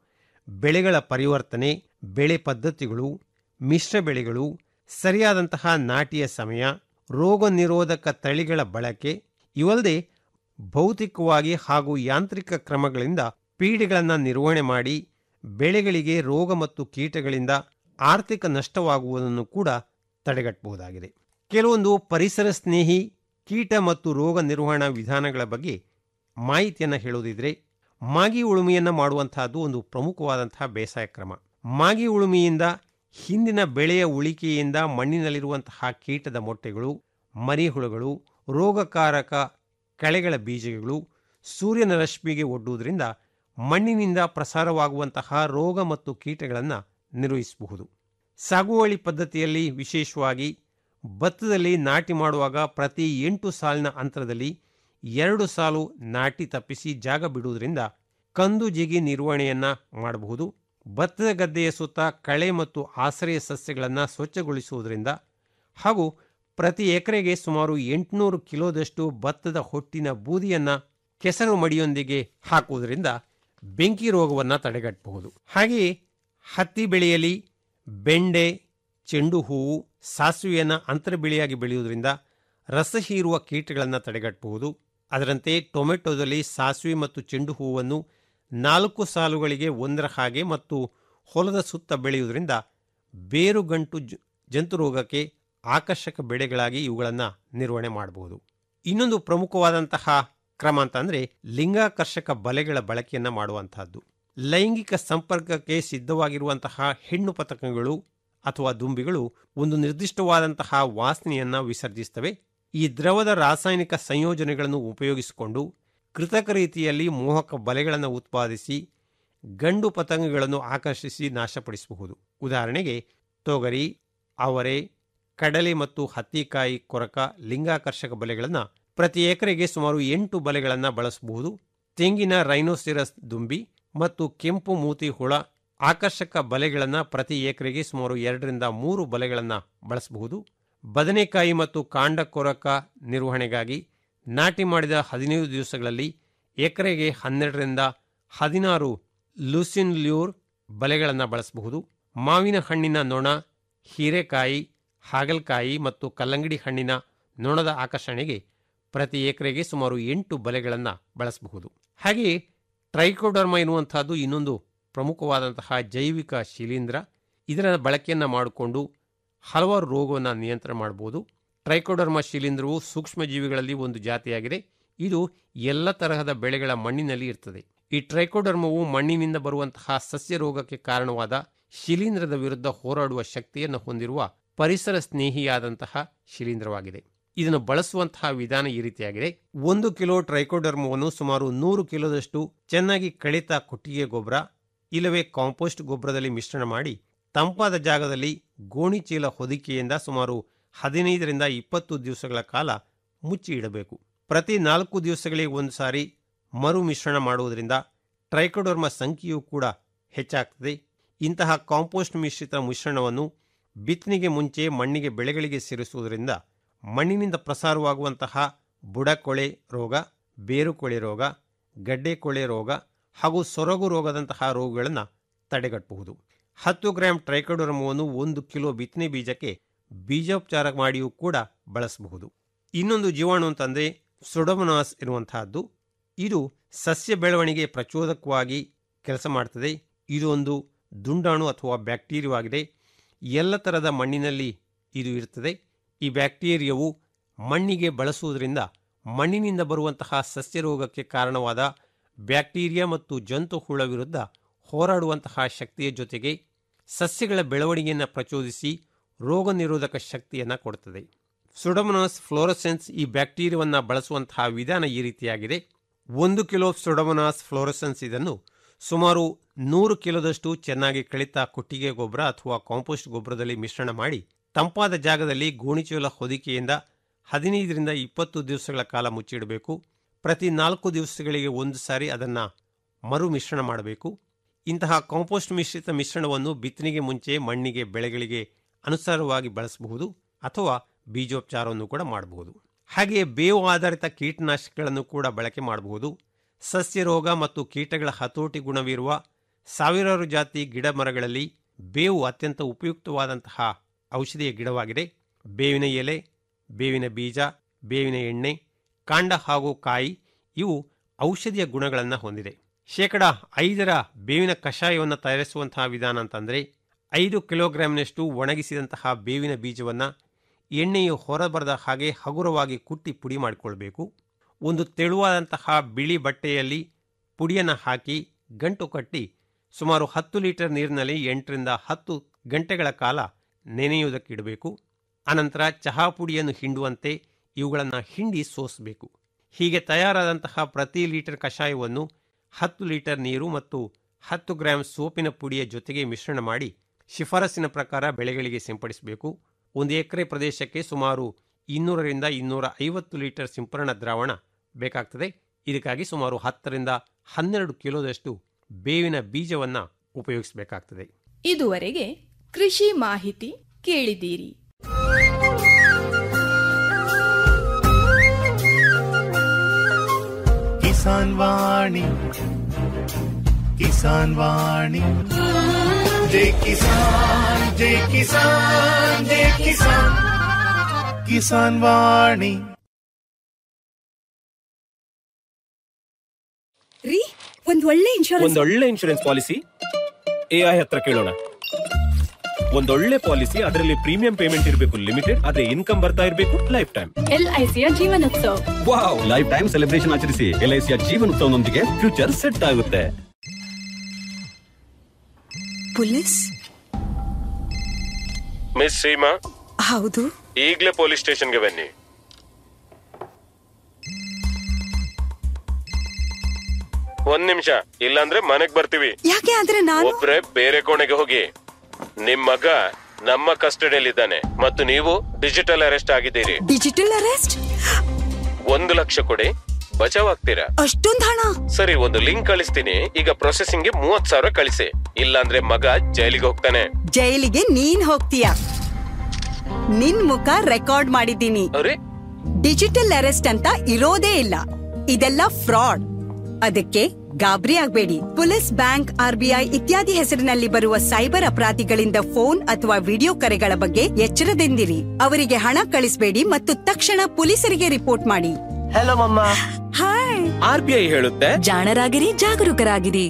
ಬೆಳೆಗಳ ಪರಿವರ್ತನೆ ಬೆಳೆ ಪದ್ಧತಿಗಳು ಮಿಶ್ರ ಬೆಳೆಗಳು ಸರಿಯಾದಂತಹ ನಾಟಿಯ ಸಮಯ ರೋಗ ನಿರೋಧಕ ತಳಿಗಳ ಬಳಕೆ ಇವಲ್ಲದೆ ಭೌತಿಕವಾಗಿ ಹಾಗೂ ಯಾಂತ್ರಿಕ ಕ್ರಮಗಳಿಂದ ಪೀಡೆಗಳನ್ನು ನಿರ್ವಹಣೆ ಮಾಡಿ ಬೆಳೆಗಳಿಗೆ ರೋಗ ಮತ್ತು ಕೀಟಗಳಿಂದ ಆರ್ಥಿಕ ನಷ್ಟವಾಗುವುದನ್ನು ಕೂಡ ತಡೆಗಟ್ಟಬಹುದಾಗಿದೆ ಕೆಲವೊಂದು ಪರಿಸರ ಸ್ನೇಹಿ ಕೀಟ ಮತ್ತು ರೋಗ ನಿರ್ವಹಣಾ ವಿಧಾನಗಳ ಬಗ್ಗೆ ಮಾಹಿತಿಯನ್ನು ಹೇಳುವುದಿದ್ರೆ ಮಾಗಿ ಉಳುಮೆಯನ್ನು ಮಾಡುವಂತಹದ್ದು ಒಂದು ಪ್ರಮುಖವಾದಂತಹ ಬೇಸಾಯ ಕ್ರಮ ಮಾಗಿ ಉಳುಮೆಯಿಂದ ಹಿಂದಿನ ಬೆಳೆಯ ಉಳಿಕೆಯಿಂದ ಮಣ್ಣಿನಲ್ಲಿರುವಂತಹ ಕೀಟದ ಮೊಟ್ಟೆಗಳು ಮರಿಹುಳುಗಳು ರೋಗಕಾರಕ ಕಳೆಗಳ ಬೀಜಗಳು ಸೂರ್ಯನ ರಶ್ಮಿಗೆ ಒಡ್ಡುವುದರಿಂದ ಮಣ್ಣಿನಿಂದ ಪ್ರಸಾರವಾಗುವಂತಹ ರೋಗ ಮತ್ತು ಕೀಟಗಳನ್ನು ನಿರ್ವಹಿಸಬಹುದು ಸಾಗುವಳಿ ಪದ್ಧತಿಯಲ್ಲಿ ವಿಶೇಷವಾಗಿ ಭತ್ತದಲ್ಲಿ ನಾಟಿ ಮಾಡುವಾಗ ಪ್ರತಿ ಎಂಟು ಸಾಲಿನ ಅಂತರದಲ್ಲಿ ಎರಡು ಸಾಲು ನಾಟಿ ತಪ್ಪಿಸಿ ಜಾಗ ಬಿಡುವುದರಿಂದ ಕಂದು ಜಿಗಿ ನಿರ್ವಹಣೆಯನ್ನು ಮಾಡಬಹುದು ಭತ್ತದ ಗದ್ದೆಯ ಸುತ್ತ ಕಳೆ ಮತ್ತು ಆಶ್ರಯ ಸಸ್ಯಗಳನ್ನು ಸ್ವಚ್ಛಗೊಳಿಸುವುದರಿಂದ ಹಾಗೂ ಪ್ರತಿ ಎಕರೆಗೆ ಸುಮಾರು ಎಂಟುನೂರು ಕಿಲೋದಷ್ಟು ಭತ್ತದ ಹೊಟ್ಟಿನ ಬೂದಿಯನ್ನು ಕೆಸರು ಮಡಿಯೊಂದಿಗೆ ಹಾಕುವುದರಿಂದ ಬೆಂಕಿ ರೋಗವನ್ನು ತಡೆಗಟ್ಟಬಹುದು ಹಾಗೆಯೇ ಹತ್ತಿ ಬೆಳೆಯಲ್ಲಿ ಬೆಂಡೆ ಚೆಂಡು ಹೂವು ಸಾಸಿವೆಯನ್ನು ಅಂತರ ಬೆಳೆಯಾಗಿ ಬೆಳೆಯುವುದರಿಂದ ರಸ ಹೀರುವ ಕೀಟಗಳನ್ನು ತಡೆಗಟ್ಟಬಹುದು ಅದರಂತೆ ಟೊಮೆಟೊದಲ್ಲಿ ಸಾಸಿವೆ ಮತ್ತು ಚೆಂಡು ಹೂವನ್ನು ನಾಲ್ಕು ಸಾಲುಗಳಿಗೆ ಒಂದರ ಹಾಗೆ ಮತ್ತು ಹೊಲದ ಸುತ್ತ ಬೆಳೆಯುವುದರಿಂದ ಬೇರುಗಂಟು ಜ- ಜಂತು ರೋಗಕ್ಕೆ ಆಕರ್ಷಕ ಬೆಳೆಗಳಾಗಿ ಇವುಗಳನ್ನು ನಿರ್ವಹಣೆ ಮಾಡಬಹುದು ಇನ್ನೊಂದು ಪ್ರಮುಖವಾದಂತಹ ಕ್ರಮ ಅಂತಂದರೆ ಲಿಂಗಾಕರ್ಷಕ ಬಲೆಗಳ ಬಳಕೆಯನ್ನು ಮಾಡುವಂತಹದ್ದು ಲೈಂಗಿಕ ಸಂಪರ್ಕಕ್ಕೆ ಸಿದ್ಧವಾಗಿರುವಂತಹ ಹೆಣ್ಣು ಪತಕಗಳು ಅಥವಾ ದುಂಬಿಗಳು ಒಂದು ನಿರ್ದಿಷ್ಟವಾದಂತಹ ವಾಸನೆಯನ್ನು ವಿಸರ್ಜಿಸ್ತವೆ ಈ ದ್ರವದ ರಾಸಾಯನಿಕ ಸಂಯೋಜನೆಗಳನ್ನು ಉಪಯೋಗಿಸಿಕೊಂಡು ಕೃತಕ ರೀತಿಯಲ್ಲಿ ಮೋಹಕ ಬಲೆಗಳನ್ನು ಉತ್ಪಾದಿಸಿ ಗಂಡು ಪತಂಗಗಳನ್ನು ಆಕರ್ಷಿಸಿ ನಾಶಪಡಿಸಬಹುದು ಉದಾಹರಣೆಗೆ ತೊಗರಿ ಅವರೆ ಕಡಲೆ ಮತ್ತು ಹತ್ತಿಕಾಯಿ ಕೊರಕ ಲಿಂಗಾಕರ್ಷಕ ಬಲೆಗಳನ್ನು ಪ್ರತಿ ಎಕರೆಗೆ ಸುಮಾರು ಎಂಟು ಬಲೆಗಳನ್ನು ಬಳಸಬಹುದು ತೆಂಗಿನ ರೈನೋಸಿರಸ್ ದುಂಬಿ ಮತ್ತು ಕೆಂಪು ಮೂತಿ ಹುಳ ಆಕರ್ಷಕ ಬಲೆಗಳನ್ನು ಪ್ರತಿ ಎಕರೆಗೆ ಸುಮಾರು ಎರಡರಿಂದ ಮೂರು ಬಲೆಗಳನ್ನು ಬಳಸಬಹುದು ಬದನೆಕಾಯಿ ಮತ್ತು ಕಾಂಡ ಕೊರಕ ನಿರ್ವಹಣೆಗಾಗಿ ನಾಟಿ ಮಾಡಿದ ಹದಿನೈದು ದಿವಸಗಳಲ್ಲಿ ಎಕರೆಗೆ ಹನ್ನೆರಡರಿಂದ ಹದಿನಾರು ಲೂಸಿನ್ ಲ್ಯೂರ್ ಬಲೆಗಳನ್ನು ಬಳಸಬಹುದು ಮಾವಿನ ಹಣ್ಣಿನ ನೊಣ ಹೀರೆಕಾಯಿ ಹಾಗಲಕಾಯಿ ಮತ್ತು ಕಲ್ಲಂಗಡಿ ಹಣ್ಣಿನ ನೊಣದ ಆಕರ್ಷಣೆಗೆ ಪ್ರತಿ ಎಕರೆಗೆ ಸುಮಾರು ಎಂಟು ಬಲೆಗಳನ್ನು ಬಳಸಬಹುದು ಹಾಗೆಯೇ ಟ್ರೈಕೋಡರ್ಮ ಎನ್ನುವಂತಹದ್ದು ಇನ್ನೊಂದು ಪ್ರಮುಖವಾದಂತಹ ಜೈವಿಕ ಶಿಲೀಂಧ್ರ ಇದರ ಬಳಕೆಯನ್ನು ಮಾಡಿಕೊಂಡು ಹಲವಾರು ರೋಗವನ್ನು ನಿಯಂತ್ರಣ ಮಾಡಬಹುದು ಟ್ರೈಕೋಡರ್ಮ ಶಿಲೀಂಧ್ರವು ಸೂಕ್ಷ್ಮಜೀವಿಗಳಲ್ಲಿ ಒಂದು ಜಾತಿಯಾಗಿದೆ ಇದು ಎಲ್ಲ ತರಹದ ಬೆಳೆಗಳ ಮಣ್ಣಿನಲ್ಲಿ ಇರ್ತದೆ ಈ ಟ್ರೈಕೋಡರ್ಮವು ಮಣ್ಣಿನಿಂದ ಬರುವಂತಹ ಸಸ್ಯ ರೋಗಕ್ಕೆ ಕಾರಣವಾದ ಶಿಲೀಂಧ್ರದ ವಿರುದ್ಧ ಹೋರಾಡುವ ಶಕ್ತಿಯನ್ನು ಹೊಂದಿರುವ ಪರಿಸರ ಸ್ನೇಹಿಯಾದಂತಹ ಶಿಲೀಂಧ್ರವಾಗಿದೆ ಇದನ್ನು ಬಳಸುವಂತಹ ವಿಧಾನ ಈ ರೀತಿಯಾಗಿದೆ ಒಂದು ಕಿಲೋ ಟ್ರೈಕೋಡರ್ಮವನ್ನು ಸುಮಾರು ನೂರು ಕಿಲೋದಷ್ಟು ಚೆನ್ನಾಗಿ ಕಳಿತ ಕೊಟ್ಟಿಗೆ ಗೊಬ್ಬರ ಇಲ್ಲವೇ ಕಾಂಪೋಸ್ಟ್ ಗೊಬ್ಬರದಲ್ಲಿ ಮಿಶ್ರಣ ಮಾಡಿ ತಂಪಾದ ಜಾಗದಲ್ಲಿ ಗೋಣಿ ಚೀಲ ಹೊದಿಕೆಯಿಂದ ಸುಮಾರು ಹದಿನೈದರಿಂದ ಇಪ್ಪತ್ತು ದಿವಸಗಳ ಕಾಲ ಮುಚ್ಚಿ ಇಡಬೇಕು ಪ್ರತಿ ನಾಲ್ಕು ದಿವಸಗಳಿಗೆ ಒಂದು ಸಾರಿ ಮರು ಮಿಶ್ರಣ ಮಾಡುವುದರಿಂದ ಟ್ರೈಕೋಡರ್ಮ ಸಂಖ್ಯೆಯೂ ಕೂಡ ಹೆಚ್ಚಾಗ್ತದೆ ಇಂತಹ ಕಾಂಪೋಸ್ಟ್ ಮಿಶ್ರಿತ ಮಿಶ್ರಣವನ್ನು ಬಿತ್ತನೆಗೆ ಮುಂಚೆ ಮಣ್ಣಿಗೆ ಬೆಳೆಗಳಿಗೆ ಸೇರಿಸುವುದರಿಂದ ಮಣ್ಣಿನಿಂದ ಪ್ರಸಾರವಾಗುವಂತಹ ಬುಡಕೊಳೆ ರೋಗ ಬೇರುಕೊಳೆ ರೋಗ ಗಡ್ಡೆ ಕೊಳೆ ರೋಗ ಹಾಗೂ ಸೊರಗು ರೋಗದಂತಹ ರೋಗಗಳನ್ನು ತಡೆಗಟ್ಟಬಹುದು ಹತ್ತು ಗ್ರಾಂ ಟ್ರೈಕೋಡರ್ಮವನ್ನು ಒಂದು ಕಿಲೋ ಬಿತ್ತನೆ ಬೀಜಕ್ಕೆ ಬೀಜೋಪಚಾರ ಮಾಡಿಯೂ ಕೂಡ ಬಳಸಬಹುದು ಇನ್ನೊಂದು ಜೀವಾಣು ಅಂತಂದರೆ ಸುಡಮನಾಸ್ ಇರುವಂತಹದ್ದು ಇದು ಸಸ್ಯ ಬೆಳವಣಿಗೆ ಪ್ರಚೋದಕವಾಗಿ ಕೆಲಸ ಮಾಡ್ತದೆ ಇದು ಒಂದು ದುಂಡಾಣು ಅಥವಾ ಬ್ಯಾಕ್ಟೀರಿಯಾವಾಗಿದೆ ಎಲ್ಲ ಥರದ ಮಣ್ಣಿನಲ್ಲಿ ಇದು ಇರ್ತದೆ ಈ ಬ್ಯಾಕ್ಟೀರಿಯಾವು ಮಣ್ಣಿಗೆ ಬಳಸುವುದರಿಂದ ಮಣ್ಣಿನಿಂದ ಬರುವಂತಹ ಸಸ್ಯ ರೋಗಕ್ಕೆ ಕಾರಣವಾದ ಬ್ಯಾಕ್ಟೀರಿಯಾ ಮತ್ತು ಜಂತು ಹುಳ ವಿರುದ್ಧ ಹೋರಾಡುವಂತಹ ಶಕ್ತಿಯ ಜೊತೆಗೆ ಸಸ್ಯಗಳ ಬೆಳವಣಿಗೆಯನ್ನು ಪ್ರಚೋದಿಸಿ ರೋಗ ನಿರೋಧಕ ಶಕ್ತಿಯನ್ನು ಕೊಡುತ್ತದೆ ಸುಡಮನಾಸ್ ಫ್ಲೋರಸೆನ್ಸ್ ಈ ಬ್ಯಾಕ್ಟೀರಿಯಾವನ್ನು ಬಳಸುವಂತಹ ವಿಧಾನ ಈ ರೀತಿಯಾಗಿದೆ ಒಂದು ಕಿಲೋ ಸುಡಮನಾಸ್ ಫ್ಲೋರಸೆನ್ಸ್ ಇದನ್ನು ಸುಮಾರು ನೂರು ಕಿಲೋದಷ್ಟು ಚೆನ್ನಾಗಿ ಕಳಿತ ಕೊಟ್ಟಿಗೆ ಗೊಬ್ಬರ ಅಥವಾ ಕಾಂಪೋಸ್ಟ್ ಗೊಬ್ಬರದಲ್ಲಿ ಮಿಶ್ರಣ ಮಾಡಿ ತಂಪಾದ ಜಾಗದಲ್ಲಿ ಗೋಣಿಚೀಲ ಹೊದಿಕೆಯಿಂದ ಹದಿನೈದರಿಂದ ಇಪ್ಪತ್ತು ದಿವಸಗಳ ಕಾಲ ಮುಚ್ಚಿಡಬೇಕು ಪ್ರತಿ ನಾಲ್ಕು ದಿವಸಗಳಿಗೆ ಒಂದು ಸಾರಿ ಅದನ್ನು ಮರು ಮಿಶ್ರಣ ಮಾಡಬೇಕು ಇಂತಹ ಕಾಂಪೋಸ್ಟ್ ಮಿಶ್ರಿತ ಮಿಶ್ರಣವನ್ನು ಬಿತ್ತನೆಗೆ ಮುಂಚೆ ಮಣ್ಣಿಗೆ ಬೆಳೆಗಳಿಗೆ ಅನುಸಾರವಾಗಿ ಬಳಸಬಹುದು ಅಥವಾ ಬೀಜೋಪಚಾರವನ್ನು ಕೂಡ ಮಾಡಬಹುದು ಹಾಗೆಯೇ ಬೇವು ಆಧಾರಿತ ಕೀಟನಾಶಕಗಳನ್ನು ಕೂಡ ಬಳಕೆ ಮಾಡಬಹುದು ಸಸ್ಯ ರೋಗ ಮತ್ತು ಕೀಟಗಳ ಹತೋಟಿ ಗುಣವಿರುವ ಸಾವಿರಾರು ಜಾತಿ ಗಿಡ ಮರಗಳಲ್ಲಿ ಬೇವು ಅತ್ಯಂತ ಉಪಯುಕ್ತವಾದಂತಹ ಔಷಧಿಯ ಗಿಡವಾಗಿದೆ ಬೇವಿನ ಎಲೆ ಬೇವಿನ ಬೀಜ ಬೇವಿನ ಎಣ್ಣೆ ಕಾಂಡ ಹಾಗೂ ಕಾಯಿ ಇವು ಔಷಧಿಯ ಗುಣಗಳನ್ನು ಹೊಂದಿದೆ ಶೇಕಡ ಐದರ ಬೇವಿನ ಕಷಾಯವನ್ನು ತಯಾರಿಸುವಂತಹ ವಿಧಾನ ಅಂತಂದರೆ ಐದು ಕಿಲೋಗ್ರಾಂನಷ್ಟು ಒಣಗಿಸಿದಂತಹ ಬೇವಿನ ಬೀಜವನ್ನು ಎಣ್ಣೆಯು ಹೊರಬರದ ಹಾಗೆ ಹಗುರವಾಗಿ ಕುಟ್ಟಿ ಪುಡಿ ಮಾಡಿಕೊಳ್ಬೇಕು ಒಂದು ತೆಳುವಾದಂತಹ ಬಿಳಿ ಬಟ್ಟೆಯಲ್ಲಿ ಪುಡಿಯನ್ನು ಹಾಕಿ ಗಂಟು ಕಟ್ಟಿ ಸುಮಾರು ಹತ್ತು ಲೀಟರ್ ನೀರಿನಲ್ಲಿ ಎಂಟರಿಂದ ಹತ್ತು ಗಂಟೆಗಳ ಕಾಲ ನೆನೆಯುವುದಕ್ಕಿಡಬೇಕು ಅನಂತರ ಚಹಾ ಪುಡಿಯನ್ನು ಹಿಂಡುವಂತೆ ಇವುಗಳನ್ನು ಹಿಂಡಿ ಸೋಸಬೇಕು ಹೀಗೆ ತಯಾರಾದಂತಹ ಪ್ರತಿ ಲೀಟರ್ ಕಷಾಯವನ್ನು ಹತ್ತು ಲೀಟರ್ ನೀರು ಮತ್ತು ಹತ್ತು ಗ್ರಾಂ ಸೋಪಿನ ಪುಡಿಯ ಜೊತೆಗೆ ಮಿಶ್ರಣ ಮಾಡಿ ಶಿಫಾರಸಿನ ಪ್ರಕಾರ ಬೆಳೆಗಳಿಗೆ ಸಿಂಪಡಿಸಬೇಕು ಒಂದು ಎಕರೆ ಪ್ರದೇಶಕ್ಕೆ ಸುಮಾರು ಇನ್ನೂರರಿಂದ ಇನ್ನೂರ ಐವತ್ತು ಲೀಟರ್ ಸಿಂಪರಣಾ ದ್ರಾವಣ ಬೇಕಾಗ್ತದೆ ಇದಕ್ಕಾಗಿ ಸುಮಾರು ಹತ್ತರಿಂದ ಹನ್ನೆರಡು ಕಿಲೋದಷ್ಟು ಬೇವಿನ ಬೀಜವನ್ನು ಉಪಯೋಗಿಸಬೇಕಾಗ್ತದೆ ಇದುವರೆಗೆ ಕೃಷಿ ಮಾಹಿತಿ ಕೇಳಿದ್ದೀರಿ ಕಿಸಾನ್ ವಾಣಿ ಕಿಸಾನ್ ವಾಣಿ ಜೈ ಕಿಸಾನ್ ಜೈ ಕಿಸಾನ್ ಜೈ ಕಿಸಾನ್ ಕಿಸಾನ್ ವಾಣಿ ರೀ ಒಂದ್ ಒಳ್ಳೆ ಇನ್ಶೂರೆನ್ಸ್ ಒಂದೊಳ್ಳೆ ಇನ್ಶೂರೆನ್ಸ್ ಪಾಲಿಸಿ ಎಐ ಹತ್ರ ಕೇಳೋಣ ಒಂದೊಳ್ಳೆ ಪಾಲಿಸಿ ಅದರಲ್ಲಿ ಪ್ರೀಮಿಯಂ ಪೇಮೆಂಟ್ ಇರಬೇಕು ಲಿಮಿಟೆಡ್ ಆದ್ರೆ ಇನ್ಕಮ್ ಬರ್ತಾ ಇರಬೇಕು ಲೈಫ್ ಟೈಮ್ ಎಲ್ಐಸಿಯ ಜೀವನೋತ್ಸವ ವಾವ್ ಲೈಫ್ ಟೈಮ್ ಸೆಲೆಬ್ರೇಷನ್ ಆಚರಿಸಿ ಎಲ್ಐಸಿಯ ಜೀವನೋತ್ಸವನೊಂದಿಗೆ ಫ್ಯೂಚರ್ ಸೆಟ್ ಆಗುತ್ತೆ ಪೊಲೀಸ್ ಮಿಸ್ ಸೀಮಾ ಹೌದು ಈಗಲೇ ಪೊಲೀಸ್ ಸ್ಟೇಷನ್ಗೆ ಬನ್ನಿ ಒಂದ್ ನಿಮಿಷ ಇಲ್ಲಾಂದ್ರೆ ಮನೆಗ್ ಬರ್ತೀವಿ ಯಾಕೆ ಆದ್ರೆ ನಾನು ಒಬ್ರೆ ಬೇರೆ ಕೋಣೆಗೆ ಹೋಗಿ ನಿಮ್ ಮಗ ನಮ್ಮ ಕಸ್ಟಡಿಯಲ್ಲಿದ್ದಾನೆ ಮತ್ತು ನೀವು ಡಿಜಿಟಲ್ ಅರೆಸ್ಟ್ ಆಗಿದ್ದೀರಿ ಡಿಜಿಟಲ್ ಅರೆಸ್ಟ್ ಒಂದು ಲಕ್ಷ ಕೊಡಿ ಬಚಾವ್ ಆಗ್ತೀರಾ ಅಷ್ಟೊಂದ್ ಹಣ ಸರಿ ಒಂದು ಲಿಂಕ್ ಕಳಿಸ್ತೀನಿ ಈಗ ಪ್ರೊಸೆಸಿಂಗ್ ಗೆ ಮೂವತ್ ಸಾವಿರ ಕಳಿಸಿ ಇಲ್ಲಾಂದ್ರೆ ಮಗ ಜೈಲಿಗೆ ಹೋಗ್ತಾನೆ ಜೈಲಿಗೆ ನೀನ್ ಹೋಗ್ತೀಯ ನಿನ್ ಮುಖ ರೆಕಾರ್ಡ್ ಮಾಡಿದ್ದೀನಿ ಅರೆ ಡಿಜಿಟಲ್ ಅರೆಸ್ಟ್ ಅಂತ ಇರೋದೇ ಇಲ್ಲ ಇದೆಲ್ಲ ಫ್ರಾಡ್ ಅದಕ್ಕೆ ಗಾಬರಿ ಆಗ್ಬೇಡಿ ಪೊಲೀಸ್ ಬ್ಯಾಂಕ್ ಆರ್ಬಿಐ ಇತ್ಯಾದಿ ಹೆಸರಿನಲ್ಲಿ ಬರುವ ಸೈಬರ್ ಅಪರಾಧಿಗಳಿಂದ ಫೋನ್ ಅಥವಾ ವಿಡಿಯೋ ಕರೆಗಳ ಬಗ್ಗೆ ಎಚ್ಚರದಿಂದಿರಿ ಅವರಿಗೆ ಹಣ ಕಳಿಸಬೇಡಿ ಮತ್ತು ತಕ್ಷಣ ಪೊಲೀಸರಿಗೆ ರಿಪೋರ್ಟ್ ಮಾಡಿ ಹಲೋ ಮಮ್ಮ ಹಾಯ್ ಆರ್ ಬಿ ಐ ಹೇಳುತ್ತೆ ಜಾಣರಾಗಿರಿ ಜಾಗರೂಕರಾಗಿರಿ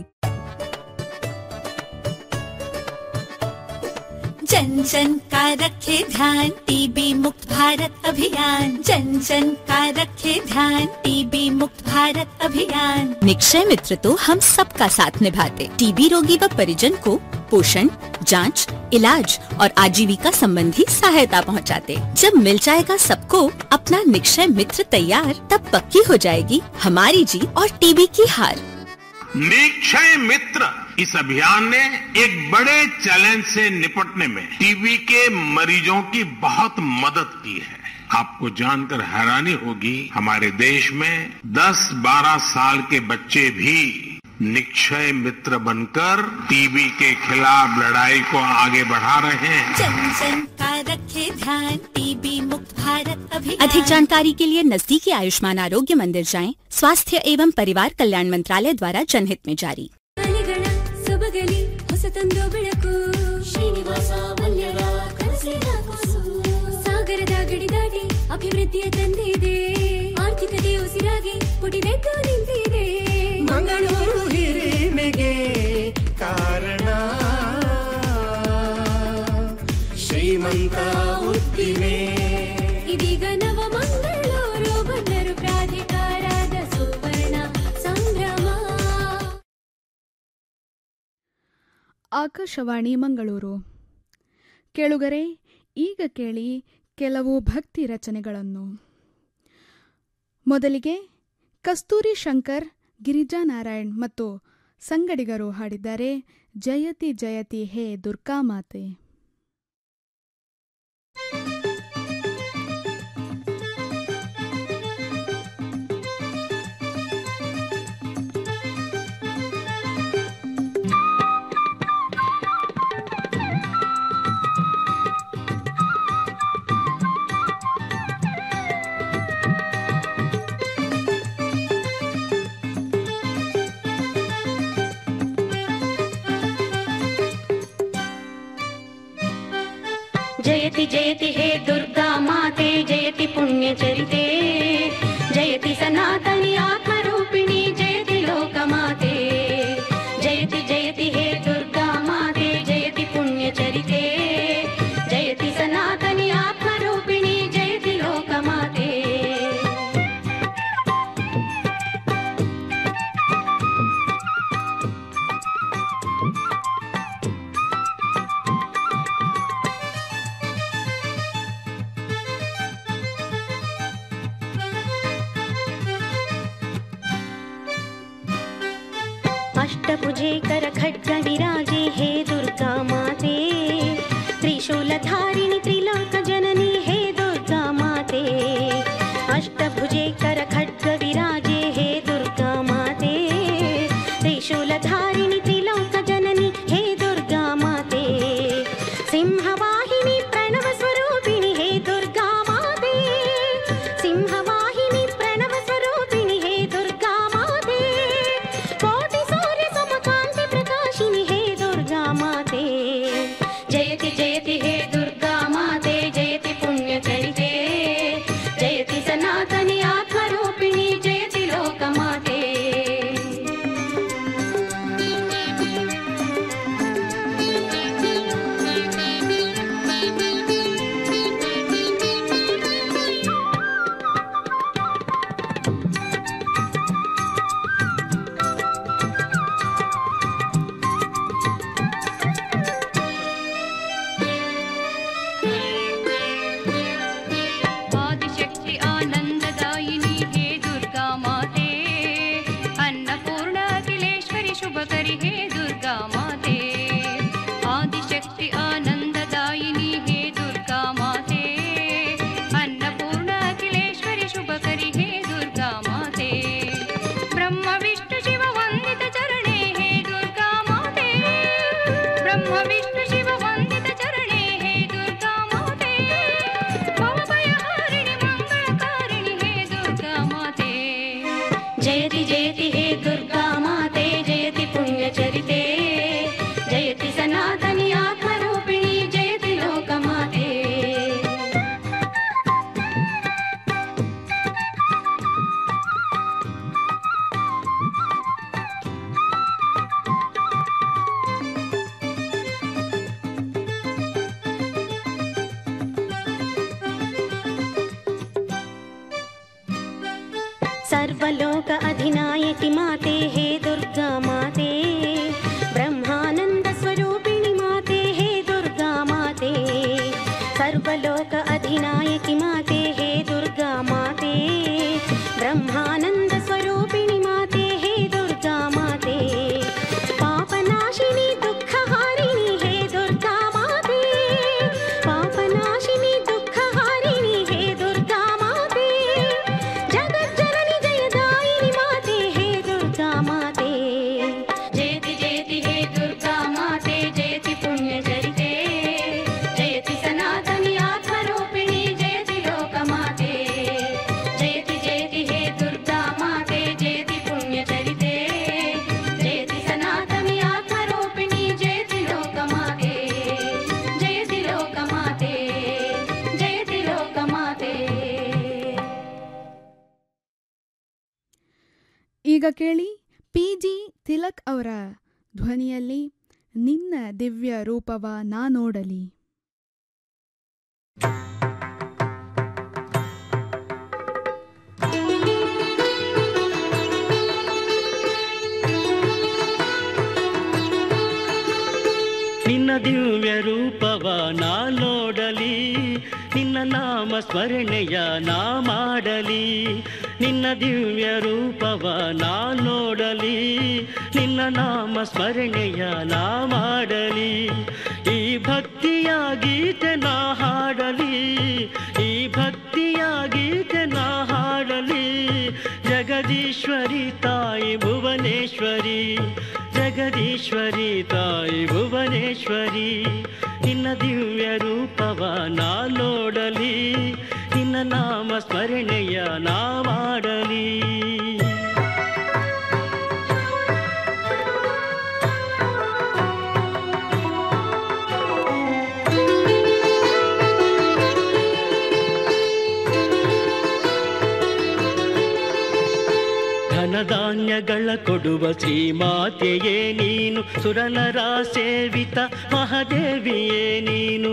जन जन का रखे ध्यान टीबी मुक्त भारत अभियान जन जन का रखे ध्यान टीबी मुक्त भारत अभियान निक्षय मित्र तो हम सबका साथ निभाते टीबी रोगी व परिजन को पोषण जांच, इलाज और आजीविका संबंधी सहायता पहुंचाते। जब मिल जाएगा सबको अपना निक्षय मित्र तैयार तब पक्की हो जाएगी हमारी जीत और टीबी की हार निक्षय मित्र इस अभियान ने एक बड़े चैलेंज से निपटने में टीबी के मरीजों की बहुत मदद की है आपको जानकर हैरानी होगी हमारे देश में 10-12 साल के बच्चे भी निक्षय मित्र बनकर टीबी के खिलाफ लड़ाई को आगे बढ़ा रहे हैं जन जन का रखे ध्यान टीबी मुक्त भारत अभियान अधिक जानकारी के लिए नजदीकी आयुष्मान आरोग्य मंदिर जाएं स्वास्थ्य एवं परिवार कल्याण मंत्रालय द्वारा जनहित में जारी ಮನೆಗಳ ಸೊಬಗಲಿ ಹೊಸತೊಂದು ಬೆಳಕು ಶ್ರೀನಿವಾಸ ಮಲ್ಯರ ಕನಸಿನ ಕೂಸು ಸಾಗರದ ಗಡಿ ದಾಟಿ ಅಭಿವೃದ್ಧಿಯ ತಂದಿದೆ ಆರ್ಥಿಕತೆ ಉಸಿರಾಗಿ ಪುಟಿದೆದ್ದು ನಿಂತಿದೆ ಮಂಗಳೂರು ಹಿರಿಮೆಗೆ ಕಾರಣ ಶ್ರೀಮಂತ ಉದ್ದಿಮೆ ಇದೀಗ ನವ ಮಂಗಳೂರು ಬಂದರು ಪ್ರಾಧಿಕಾರದ ಸುವರ್ಣ ಸಂಭ್ರಮ ಆಕಾಶವಾಣಿ ಮಂಗಳೂರು ಕೇಳುಗರೆ ಈಗ ಕೇಳಿ ಕೆಲವು ಭಕ್ತಿ ರಚನೆಗಳನ್ನು ಮೊದಲಿಗೆ ಕಸ್ತೂರಿ ಶಂಕರ್ ಗಿರಿಜಾ ನಾರಾಯಣ್ ಮತ್ತು ಸಂಗಡಿಗರು ಹಾಡಿದ್ದಾರೆ ಜಯತಿ ಜಯತಿ ಹೇ ದುರ್ಗಾಮಾತೆ ಿ जयति जयति हे दुर्गा माते जयति पुण्यचरिते जयति सनातनि आत्मरूपिणी जयति लोकमाते जयति जयति हे दुर्गा माते जयति पुण्यचरिते जयति सनातनि आत्मरूपिणी जयति लोकमाते अष्टभुजे करखड्ग विराजे हे दुर्गा माते त्रिशूलधारिणि त्रिलोक जननी हे दुर्गा माते अष्टभुजे करखड्ग विराजे हे दुर्गा माते त्रिशूलधारिणि त्रिलोक जननी हे दुर्गा माते सिंहवाहिनी प्रणव स्वरूपिणि हे दुर्गा माते सिंहवाहिनी प्रणव स्वरूपिणि हे दुर्गा माते कोटि सूर्य समकान्ति प्रकाशिनि हे दुर्गा माते जयति जयति हे दुर्गा माते जयति पुण्यचरिते जयति सनातनि आत्मरूपिणि जयति लोकमाते आदिशक्ति आनन्ददायिनी हे दुर्गा माते अन्नपूर्ण अखिलेश्वरि शुभकरि हे दुर्गा माते आदिशक्ति आनन्ददायिनी हे दुर्गा माते अन्नपूर्ण अखिलेश्वरि शुभकरि हे दुर्गा माते ब्रह्म विष्णु शिव वन्दित चरणे हे दुर्गा माते ब्रह्म विष्णु शिव वन्दित चरणे हे दुर्गा माते भवभयहारिणि मङ्गलकारिणि हे दुर्गा माते जयति जयति हे दुर्गा माते जयति पुण्यचरिते जयति सनातनि आत्मरूपिणि जयति लोकमाते सर्वलोक अधिनायकि माते हे दुर्गा माते ब्रह्मानन्द स्वरूपिणि माते हे दुर्गा माते सर्वलोक अधिनायकि माते हे दुर्गा माते ब्रह्मानन्द स्वरूपिणि माते हे दुर्गा माते पापनाशिनी दुःखहारिणि हे दुर्गा माते पापनाशिनी दुःखहारिणि हे दुर्गा माते जगज्जननि जयदायिनि माते हे दुर्गा माते जयति जयति हे दुर्गा माते जयति पुण्यचरिते जयति सनातनि आत्मरूपिणि जयति लोकमाते जयति जयति हे दुर्गा माते जयति पुण्यचरिते जयति सनातनि आत्मरूपिणि जयति लोकमाते जयति लोकमाते जयति लोकमाते ಈಗ ಕೇಳಿ ಪಿ ಜಿ ತಿಲಕ್ ಅವರ ಧ್ವನಿಯಲ್ಲಿ ನಿನ್ನ ದಿವ್ಯ ರೂಪವ ನಾ ನೋಡಲಿ ನಿನ್ನ ದಿವ್ಯ ರೂಪವ ನಾ ನೋಡಲಿ ನಿನ್ನ ನಾಮ ಸ್ಮರಣೆಯ ನಾ ಮಾಡಲಿ ನಿನ್ನ ದಿವ್ಯ ರೂಪವ ನಾ ನೋಡಲಿ ನಿನ್ನ ನಾಮ ಸ್ಮರಣೆಯ ನಾ ಮಾಡಲಿ ಈ ಭಕ್ತಿಯ ಗೀತೆ ನಾ ಹಾಡಲಿ ಈ ಭಕ್ತಿಯ ಗೀತೆ ನಾ ಹಾಡಲಿ ಜಗದೀಶ್ವರಿ ತಾಯಿ ಭುವನೇಶ್ವರಿ ಜಗದೀಶ್ವರಿ ತಾಯಿ ಭುವನೇಶ್ವರಿ ನಿನ್ನ ದಿವ್ಯ ರೂಪವ ನಾ ನೋಡಲಿ ನಿನ್ನ ನಾಮ ಸ್ಮರಣೆಯ ನಾ ಮಾಡಲಿ ಧನಧಾನ್ಯಗಳ ಕೊಡುವ ಶ್ರೀಮಾತೆಯೇ ನೀನು ಸುರನರ ಸೇವಿತ ಮಹಾದೇವಿಯೇ ನೀನು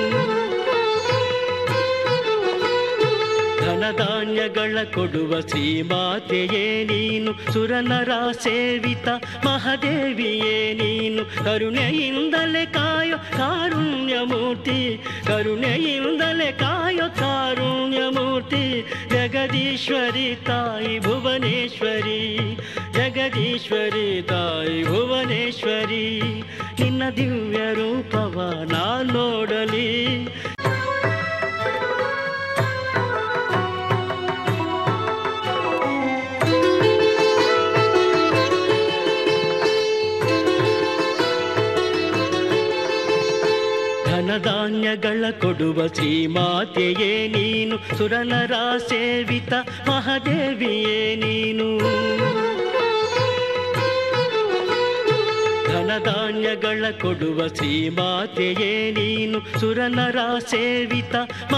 ಧನಧಾನ್ಯಗಳ ಕೊಡುವ ಶ್ರೀಮಾತೆಯೇ ನೀನು ಸುರನರ ಸೇವಿತ ಮಹಾದೇವಿಯೇ ನೀನು ಕರುಣೆಯಿಂದಲೇ ಕಾಯೋ ಕಾರುಣ್ಯ ಮೂರ್ತಿ ಕರುಣೆಯಿಂದಲೇ ಕಾಯೋ ಕಾರುಣ್ಯ ಮೂರ್ತಿ ಜಗದೀಶ್ವರಿ ತಾಯಿ ಭುವನೇಶ್ವರಿ ಜಗದೀಶ್ವರಿ ತಾಯಿ ಭುವನೇಶ್ವರಿ ನಿನ್ನ ದಿವ್ಯ ರೂಪವ ನಾ ನೋಡಲಿ ಧನಧಾನ್ಯಗಳ ಕೊಡುವ ಶ್ರೀಮಾತೆಯೇ ನೀನು ಸುರನರ ಸೇವಿತ ಮಹಾದೇವಿಯೇ ನೀನು ಧನಧಾನ್ಯಗಳ ಕೊಡುವ ಶ್ರೀಮಾತೆಯೇ ನೀನು ಸುರನರ ಸೇವಿತ